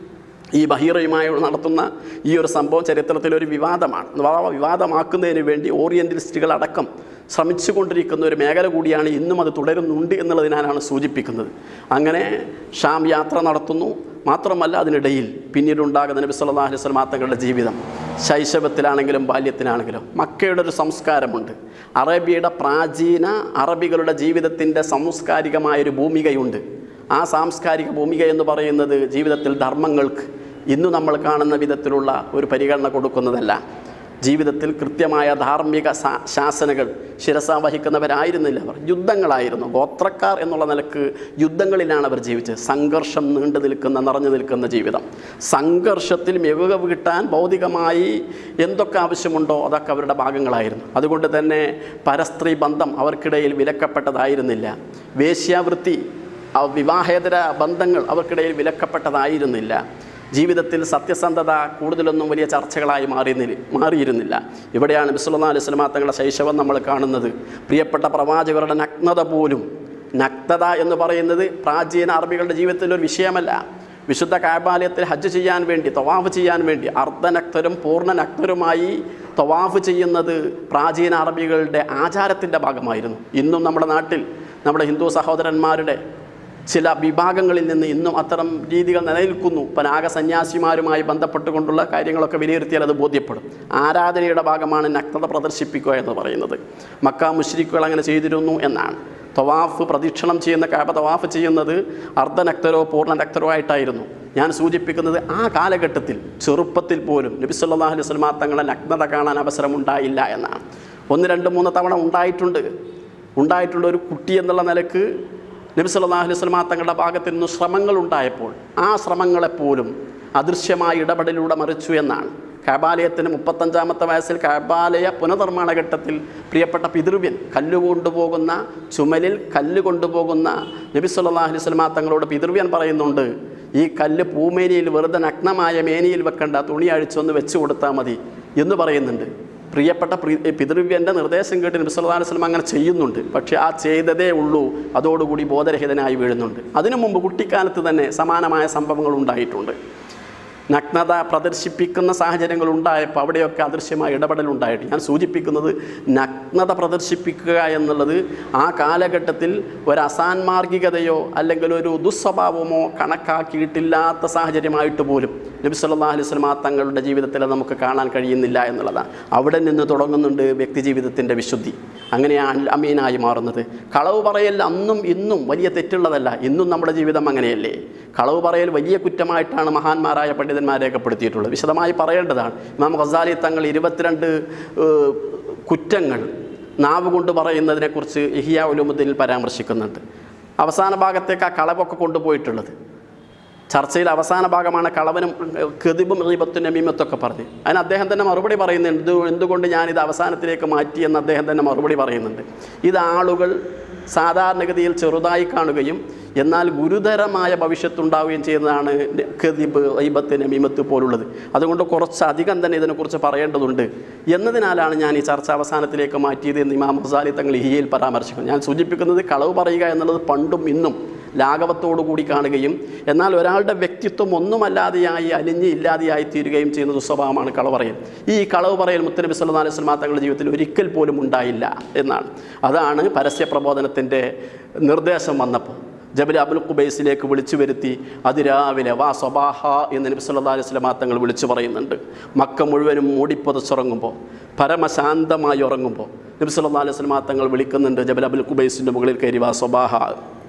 ഈ ബഹീറയുമായി നടത്തുന്ന ഈ ഒരു സംഭവം ചരിത്രത്തിലൊരു വിവാദമാണ് അഥവാ വിവാദമാക്കുന്നതിന് വേണ്ടി ഓറിയൻ്റലിസ്റ്റുകൾ അടക്കം ശ്രമിച്ചുകൊണ്ടിരിക്കുന്ന ഒരു മേഖല കൂടിയാണ് ഇന്നും അത് തുടരുന്നുണ്ട് എന്നുള്ളതിനാലാണ് സൂചിപ്പിക്കുന്നത് അങ്ങനെ ഷാം യാത്ര നടത്തുന്നു മാത്രമല്ല അതിനിടയിൽ പിന്നീടുണ്ടാകുന്ന നബി സല്ലല്ലാഹു അലൈഹി വസല്ലം തങ്ങളുടെ ജീവിതം ശൈശവത്തിലാണെങ്കിലും ബാല്യത്തിലാണെങ്കിലും മക്കയുടെ ഒരു സംസ്കാരമുണ്ട് അറബിയുടെ പ്രാചീന അറബികളുടെ ജീവിതത്തിൻ്റെ സാംസ്കാരികമായൊരു ഭൂമികയുണ്ട് ആ സാംസ്കാരിക ഭൂമിക എന്ന് പറയുന്നത് ജീവിതത്തിൽ ധർമ്മങ്ങൾക്ക് ഇന്നു നമ്മൾ കാണുന്ന വിധത്തിലുള്ള ഒരു പരിഗണന കൊടുക്കുന്നതല്ല ജീവിതത്തിൽ കൃത്യമായ ധാർമ്മിക സാ- ശാസനകൾ ശിരസ വഹിക്കുന്നവരായിരുന്നില്ല അവർ യുദ്ധങ്ങളായിരുന്നു ഗോത്രക്കാർ എന്നുള്ള നിലക്ക് യുദ്ധങ്ങളിലാണ് അവർ ജീവിച്ചത് സംഘർഷം നീണ്ടു നിൽക്കുന്ന നിറഞ്ഞു നിൽക്കുന്ന ജീവിതം സംഘർഷത്തിൽ മികവ് കിട്ടാൻ ഭൗതികമായി എന്തൊക്കെ ആവശ്യമുണ്ടോ അതൊക്കെ അവരുടെ ഭാഗങ്ങളായിരുന്നു അതുകൊണ്ട് തന്നെ പരസ്ത്രീ ബന്ധം അവർക്കിടയിൽ വിലക്കപ്പെട്ടതായിരുന്നില്ല വേശ്യാവൃത്തി ആ വിവാഹേതര ബന്ധങ്ങൾ അവർക്കിടയിൽ വിലക്കപ്പെട്ടതായിരുന്നില്ല ജീവിതത്തിൽ സത്യസന്ധത കൂടുതലൊന്നും വലിയ ചർച്ചകളായി മാറിയിരുന്നില്ല മാറിയിരുന്നില്ല ഇവിടെയാണ് ബിസ്വല്ലാ അലൈഹി സ്വലമാ തങ്ങളുടെ ശൈശവം നമ്മൾ കാണുന്നത് പ്രിയപ്പെട്ട പ്രവാചകരുടെ നഗ്നത പോലും നഗ്നത എന്ന് പറയുന്നത് പ്രാചീന അറബികളുടെ ജീവിതത്തിൽ ഒരു വിഷയമല്ല വിശുദ്ധ കാബാലയത്തിൽ ഹജ്ജ് ചെയ്യാൻ വേണ്ടി തവാഫ് ചെയ്യാൻ വേണ്ടി അർദ്ധനഗ്നരും പൂർണ്ണനഗ്നരുമായി തവാഫ് ചെയ്യുന്നത് പ്രാചീന അറബികളുടെ ആചാരത്തിൻ്റെ ഭാഗമായിരുന്നു ഇന്നും നമ്മുടെ നാട്ടിൽ നമ്മുടെ ഹിന്ദു സഹോദരന്മാരുടെ ചില വിഭാഗങ്ങളിൽ നിന്ന് ഇന്നും അത്തരം രീതികൾ നിലനിൽക്കുന്നു പനാഗ സന്യാസിമാരുമായി ബന്ധപ്പെട്ടുകൊണ്ടുള്ള കാര്യങ്ങളൊക്കെ വിലയിരുത്തിയാൽ അത് ബോധ്യപ്പെടും ആരാധനയുടെ ഭാഗമാണ് നഗ്നത പ്രദർശിപ്പിക്കുക എന്ന് പറയുന്നത് മക്ക മുഷ്രിക്കുകൾ അങ്ങനെ ചെയ്തിരുന്നു എന്നാണ് തവാഫ് പ്രദക്ഷിണം ചെയ്യുന്ന കാബ തവാഫ് ചെയ്യുന്നത് അർദ്ധനക്തരോ പൂർണ്ണനക്തരോ ആയിട്ടായിരുന്നു ഞാൻ സൂചിപ്പിക്കുന്നത് ആ കാലഘട്ടത്തിൽ ചെറുപ്പത്തിൽ പോലും നബി സല്ലല്ലാഹു അലൈഹി വസല്ലമ തങ്ങളെ നഗ്നത കാണാൻ അവസരം ഉണ്ടായില്ല എന്നാണ് ഒന്ന് രണ്ട് മൂന്ന് തവണ ഉണ്ടായിട്ടുണ്ട് ഉണ്ടായിട്ടുള്ള ഒരു കുട്ടി എന്നുള്ള നിലക്ക് നബി സല്ലല്ലാഹു അലൈഹി വസല്ലമ തങ്ങളുടെ ഭാഗത്ത് നിന്ന് ശ്രമങ്ങൾ ഉണ്ടായപ്പോൾ ആ ശ്രമങ്ങളെപ്പോലും അദൃശ്യമായ ഇടപെടലിലൂടെ മറിച്ചു എന്നാണ് കാബാലയത്തിന് മുപ്പത്തഞ്ചാമത്തെ വയസ്സിൽ കാബാലയ പുനർനിർമ്മാണ ഘട്ടത്തിൽ പ്രിയപ്പെട്ട പിതൃവ്യൻ കല്ല് കൊണ്ടുപോകുന്ന ചുമലിൽ കല്ല് കൊണ്ടുപോകുന്ന നബി സല്ലല്ലാഹു അലൈഹി വസല്ലമ തങ്ങളോട് പിതൃവ്യൻ പറയുന്നുണ്ട് ഈ കല്ല് പൂമേനിയിൽ വെറുതെ നഗ്നമായ മേനിയിൽ വെക്കണ്ട തുണി അഴിച്ചൊന്ന് വെച്ച് കൊടുത്താൽ മതി എന്ന് പറയുന്നുണ്ട് പ്രിയപ്പെട്ട പ്രി- പിതൃവ്യൻ്റെ നിർദ്ദേശം കേട്ട് നബി സല്ലല്ലാഹു അലൈഹി വസല്ലം അങ്ങനെ ചെയ്യുന്നുണ്ട് പക്ഷേ ആ ചെയ്തതേ ഉള്ളൂ അതോടുകൂടി ബോധരഹിതനായി വീഴുന്നുണ്ട് അതിനു മുമ്പ് കുട്ടിക്കാലത്ത് തന്നെ സമാനമായ സംഭവങ്ങൾ ഉണ്ടായിട്ടുണ്ട് നഗ്നത പ്രദർശിപ്പിക്കുന്ന സാഹചര്യങ്ങൾ ഉണ്ടായപ്പോൾ അവിടെയൊക്കെ അദൃശ്യമായ ഇടപെടൽ ഉണ്ടായിട്ട് ഞാൻ സൂചിപ്പിക്കുന്നത് നഗ്നത പ്രദർശിപ്പിക്കുക എന്നുള്ളത് ആ കാലഘട്ടത്തിൽ ഒരു അസാൻമാർഗികതയോ അല്ലെങ്കിൽ ഒരു ദുസ്വഭാവമോ കണക്കാക്കിയിട്ടില്ലാത്ത സാഹചര്യമായിട്ട് പോലും നബി സല്ലല്ലാഹു അലൈഹി വസല്ലം തങ്ങളുടെ ജീവിതത്തിൽ അത് നമുക്ക് കാണാൻ കഴിയുന്നില്ല എന്നുള്ളതാണ് അവിടെ നിന്ന് തുടങ്ങുന്നുണ്ട് വ്യക്തി ജീവിതത്തിൻ്റെ വിശുദ്ധി അങ്ങനെയാണ് അമീനായി മാറുന്നത് കളവ് പറയൽ അന്നും ഇന്നും വലിയ തെറ്റുള്ളതല്ല ഇന്നും നമ്മുടെ ജീവിതം അങ്ങനെയല്ലേ കളവ് പറയൽ വലിയ കുറ്റമായിട്ടാണ് മഹാന്മാരായ പണ്ഡിതന്മാർ രേഖപ്പെടുത്തിയിട്ടുള്ളത് വിശദമായി പറയേണ്ടതാണ് ഇമാം ഖസാലി തങ്ങൾ ഇരുപത്തിരണ്ട് ഏഹ്, കുറ്റങ്ങൾ നാവ് കൊണ്ട് പറയുന്നതിനെക്കുറിച്ച് ഇഹിയ ഉലുമുദ്ദീനിൽ പരാമർശിക്കുന്നുണ്ട് അവസാന ഭാഗത്തേക്ക് ആ കളവൊക്കെ കൊണ്ടുപോയിട്ടുള്ളത് ചർച്ചയിൽ അവസാന ഭാഗമാണ് കളവനും കെതിബും റീബത്തും നമീമത്തൊക്കെ പറഞ്ഞ് അതിന് അദ്ദേഹം തന്നെ മറുപടി പറയുന്നുണ്ട് ഇത് എന്തുകൊണ്ട് ഞാനിത് അവസാനത്തിലേക്ക് മാറ്റി എന്ന് അദ്ദേഹം തന്നെ മറുപടി പറയുന്നുണ്ട് ഇത് ആളുകൾ സാധാരണഗതിയിൽ ചെറുതായി കാണുകയും എന്നാൽ ഗുരുതരമായ ഭവിഷ്യത്തുണ്ടാവുകയും ചെയ്യുന്നതാണ് കെതിബ് റീബത്ത് നമീമത്ത് പോലുള്ളത് അതുകൊണ്ട് കുറച്ചധികം തന്നെ ഇതിനെക്കുറിച്ച് പറയേണ്ടതുണ്ട് എന്നതിനാലാണ് ഞാൻ ഈ ചർച്ച അവസാനത്തിലേക്ക് മാറ്റിയത് എന്ന് ഇമാം ഹസാലി തങ്ങൾ ഇഹിയയിൽ പരാമർശിക്കുന്നു ഞാൻ സൂചിപ്പിക്കുന്നത് കളവ് പറയുക എന്നുള്ളത് പണ്ടും ഇന്നും ലാഘവത്തോടു കൂടി കാണുകയും എന്നാൽ ഒരാളുടെ വ്യക്തിത്വം ഒന്നുമല്ലാതെയായി അലിഞ്ഞ് ഇല്ലാതെയായി തീരുകയും ചെയ്യുന്ന ദുസ്വഭാവമാണ് കളവ് പറയൽ ഈ കളവ് പറയൽ മുത്തനബി സല്ലല്ലാഹു അലൈഹി വസല്ലം തങ്ങളുടെ ജീവിതത്തിൽ ഒരിക്കൽ പോലും ഉണ്ടായില്ല എന്നാണ് അതാണ് പരസ്യ പ്രബോധനത്തിൻ്റെ നിർദ്ദേശം വന്നപ്പോൾ ജബൽ അബുൽ ഖുബൈസിലേക്ക് വിളിച്ചു വരുത്തി അതിരാവിലെ വാ സ്വബാഹ എന്ന് നബി സല്ലല്ലാഹു അലൈഹി വസല്ലം തങ്ങൾ വിളിച്ചു പറയുന്നുണ്ട് മക്ക മുഴുവനും മൂടിപ്പൊതച്ചുറങ്ങുമ്പോൾ പരമശാന്തമായി ഉറങ്ങുമ്പോൾ നബി സല്ലല്ലാഹു അലൈഹി വസല്ലം തങ്ങൾ വിളിക്കുന്നുണ്ട് ജബൽ അബുൽ ഖുബൈസിൻ്റെ മുകളിൽ കയറി വാ സ്വബാഹ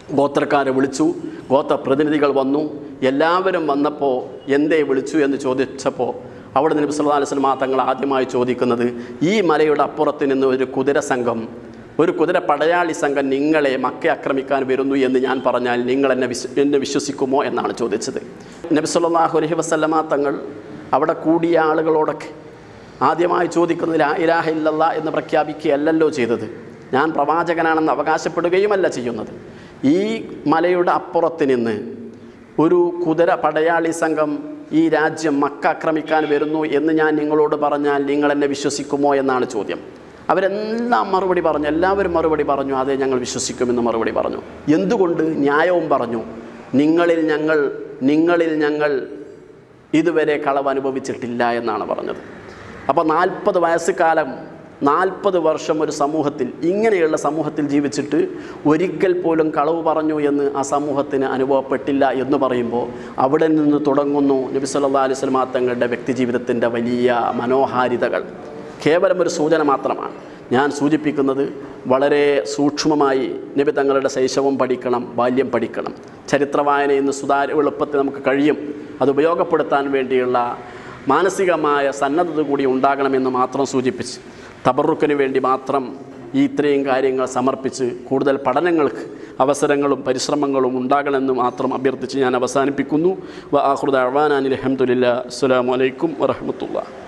ഗോത്രക്കാരെ വിളിച്ചു ഗോത്ര പ്രതിനിധികൾ വന്നു എല്ലാവരും വന്നപ്പോൾ എന്തേ വിളിച്ചു എന്ന് ചോദിച്ചപ്പോൾ അവിടെ നബി സല്ലല്ലാഹു അലൈഹി വസല്ലം തങ്ങൾ ആദ്യമായി ചോദിക്കുന്നത് ഈ മലയുടെ അപ്പുറത്ത് നിന്ന് ഒരു കുതിര സംഘം ഒരു കുതിര പടയാളി സംഘം നിങ്ങളെ മക്ക ആക്രമിക്കാൻ വരുന്നു എന്ന് ഞാൻ പറഞ്ഞാൽ നിങ്ങൾ എന്നെ വിശ്വ എന്നെ വിശ്വസിക്കുമോ എന്നാണ് ചോദിച്ചത് നബി സല്ലല്ലാഹു അലൈഹി വസല്ലമ തങ്ങൾ അവിടെ കൂടിയ ആളുകളോടൊക്കെ ആദ്യമായി ചോദിക്കുന്നത് ലാ ഇലാഹ ഇല്ലല്ല എന്ന് പ്രഖ്യാപിക്കുകയല്ലല്ലോ ചെയ്തത് ഞാൻ പ്രവാചകനാണെന്ന് അവകാശപ്പെടുകയുമല്ല ചെയ്യുന്നത് ഈ മലയുടെ അപ്പുറത്ത് നിന്ന് ഒരു കുതിര പടയാളി സംഘം ഈ രാജ്യം മക്ക ആക്രമിക്കാൻ വരുന്നു എന്ന് ഞാൻ നിങ്ങളോട് പറഞ്ഞാൽ നിങ്ങൾ എന്നെ വിശ്വസിക്കുമോ എന്നാണ് ചോദ്യം അവരെല്ലാം മറുപടി പറഞ്ഞു എല്ലാവരും മറുപടി പറഞ്ഞു അതെ ഞങ്ങൾ വിശ്വസിക്കുമെന്ന് മറുപടി പറഞ്ഞു എന്തുകൊണ്ട് ന്യായവും പറഞ്ഞു നിങ്ങളിൽ ഞങ്ങൾ നിങ്ങളിൽ ഞങ്ങൾ ഇതുവരെ കളവ് അനുഭവിച്ചിട്ടില്ല എന്നാണ് പറഞ്ഞത് അപ്പോൾ നാൽപ്പത് വയസ്സുകാലം നാൽപ്പത് വർഷം ഒരു സമൂഹത്തിൽ ഇങ്ങനെയുള്ള സമൂഹത്തിൽ ജീവിച്ചിട്ട് ഒരിക്കൽ പോലും കളവ് പറഞ്ഞു എന്ന് ആ സമൂഹത്തിന് അനുഭവപ്പെട്ടില്ല എന്ന് പറയുമ്പോൾ അവിടെ നിന്ന് തുടങ്ങുന്നു നബി സല്ലല്ലാഹു അലൈഹി വസല്ലമ തങ്ങളുടെ വ്യക്തിജീവിതത്തിൻ്റെ വലിയ മനോഹാരിതകൾ കേവലം ഒരു സൂചന മാത്രമാണ് ഞാൻ സൂചിപ്പിക്കുന്നത് വളരെ സൂക്ഷ്മമായി നബി തങ്ങളുടെ ശൈശവം പഠിക്കണം ബാല്യം പഠിക്കണം ചരിത്രവായന ഇന്ന് സുതാര്യ എളുപ്പത്തിൽ നമുക്ക് കഴിയും അത് ഉപയോഗപ്പെടുത്താൻ വേണ്ടിയുള്ള മാനസികമായ സന്നദ്ധത കൂടി ഉണ്ടാകണമെന്ന് മാത്രം സൂചിപ്പിച്ച് തബറുക്കിന് വേണ്ടി മാത്രം ഈ ഇത്രയും കാര്യങ്ങൾ സമർപ്പിച്ച് കൂടുതൽ പഠനങ്ങൾക്ക് അവസരങ്ങളും പരിശ്രമങ്ങളും ഉണ്ടാകണമെന്ന് മാത്രം അഭ്യർത്ഥിച്ച് ഞാൻ അവസാനിപ്പിക്കുന്നു വ ആഹൃദ അവാനാനി അലഹമുല്ല അസ്സാം വലൈക്കും വറഹമത്തുള്ള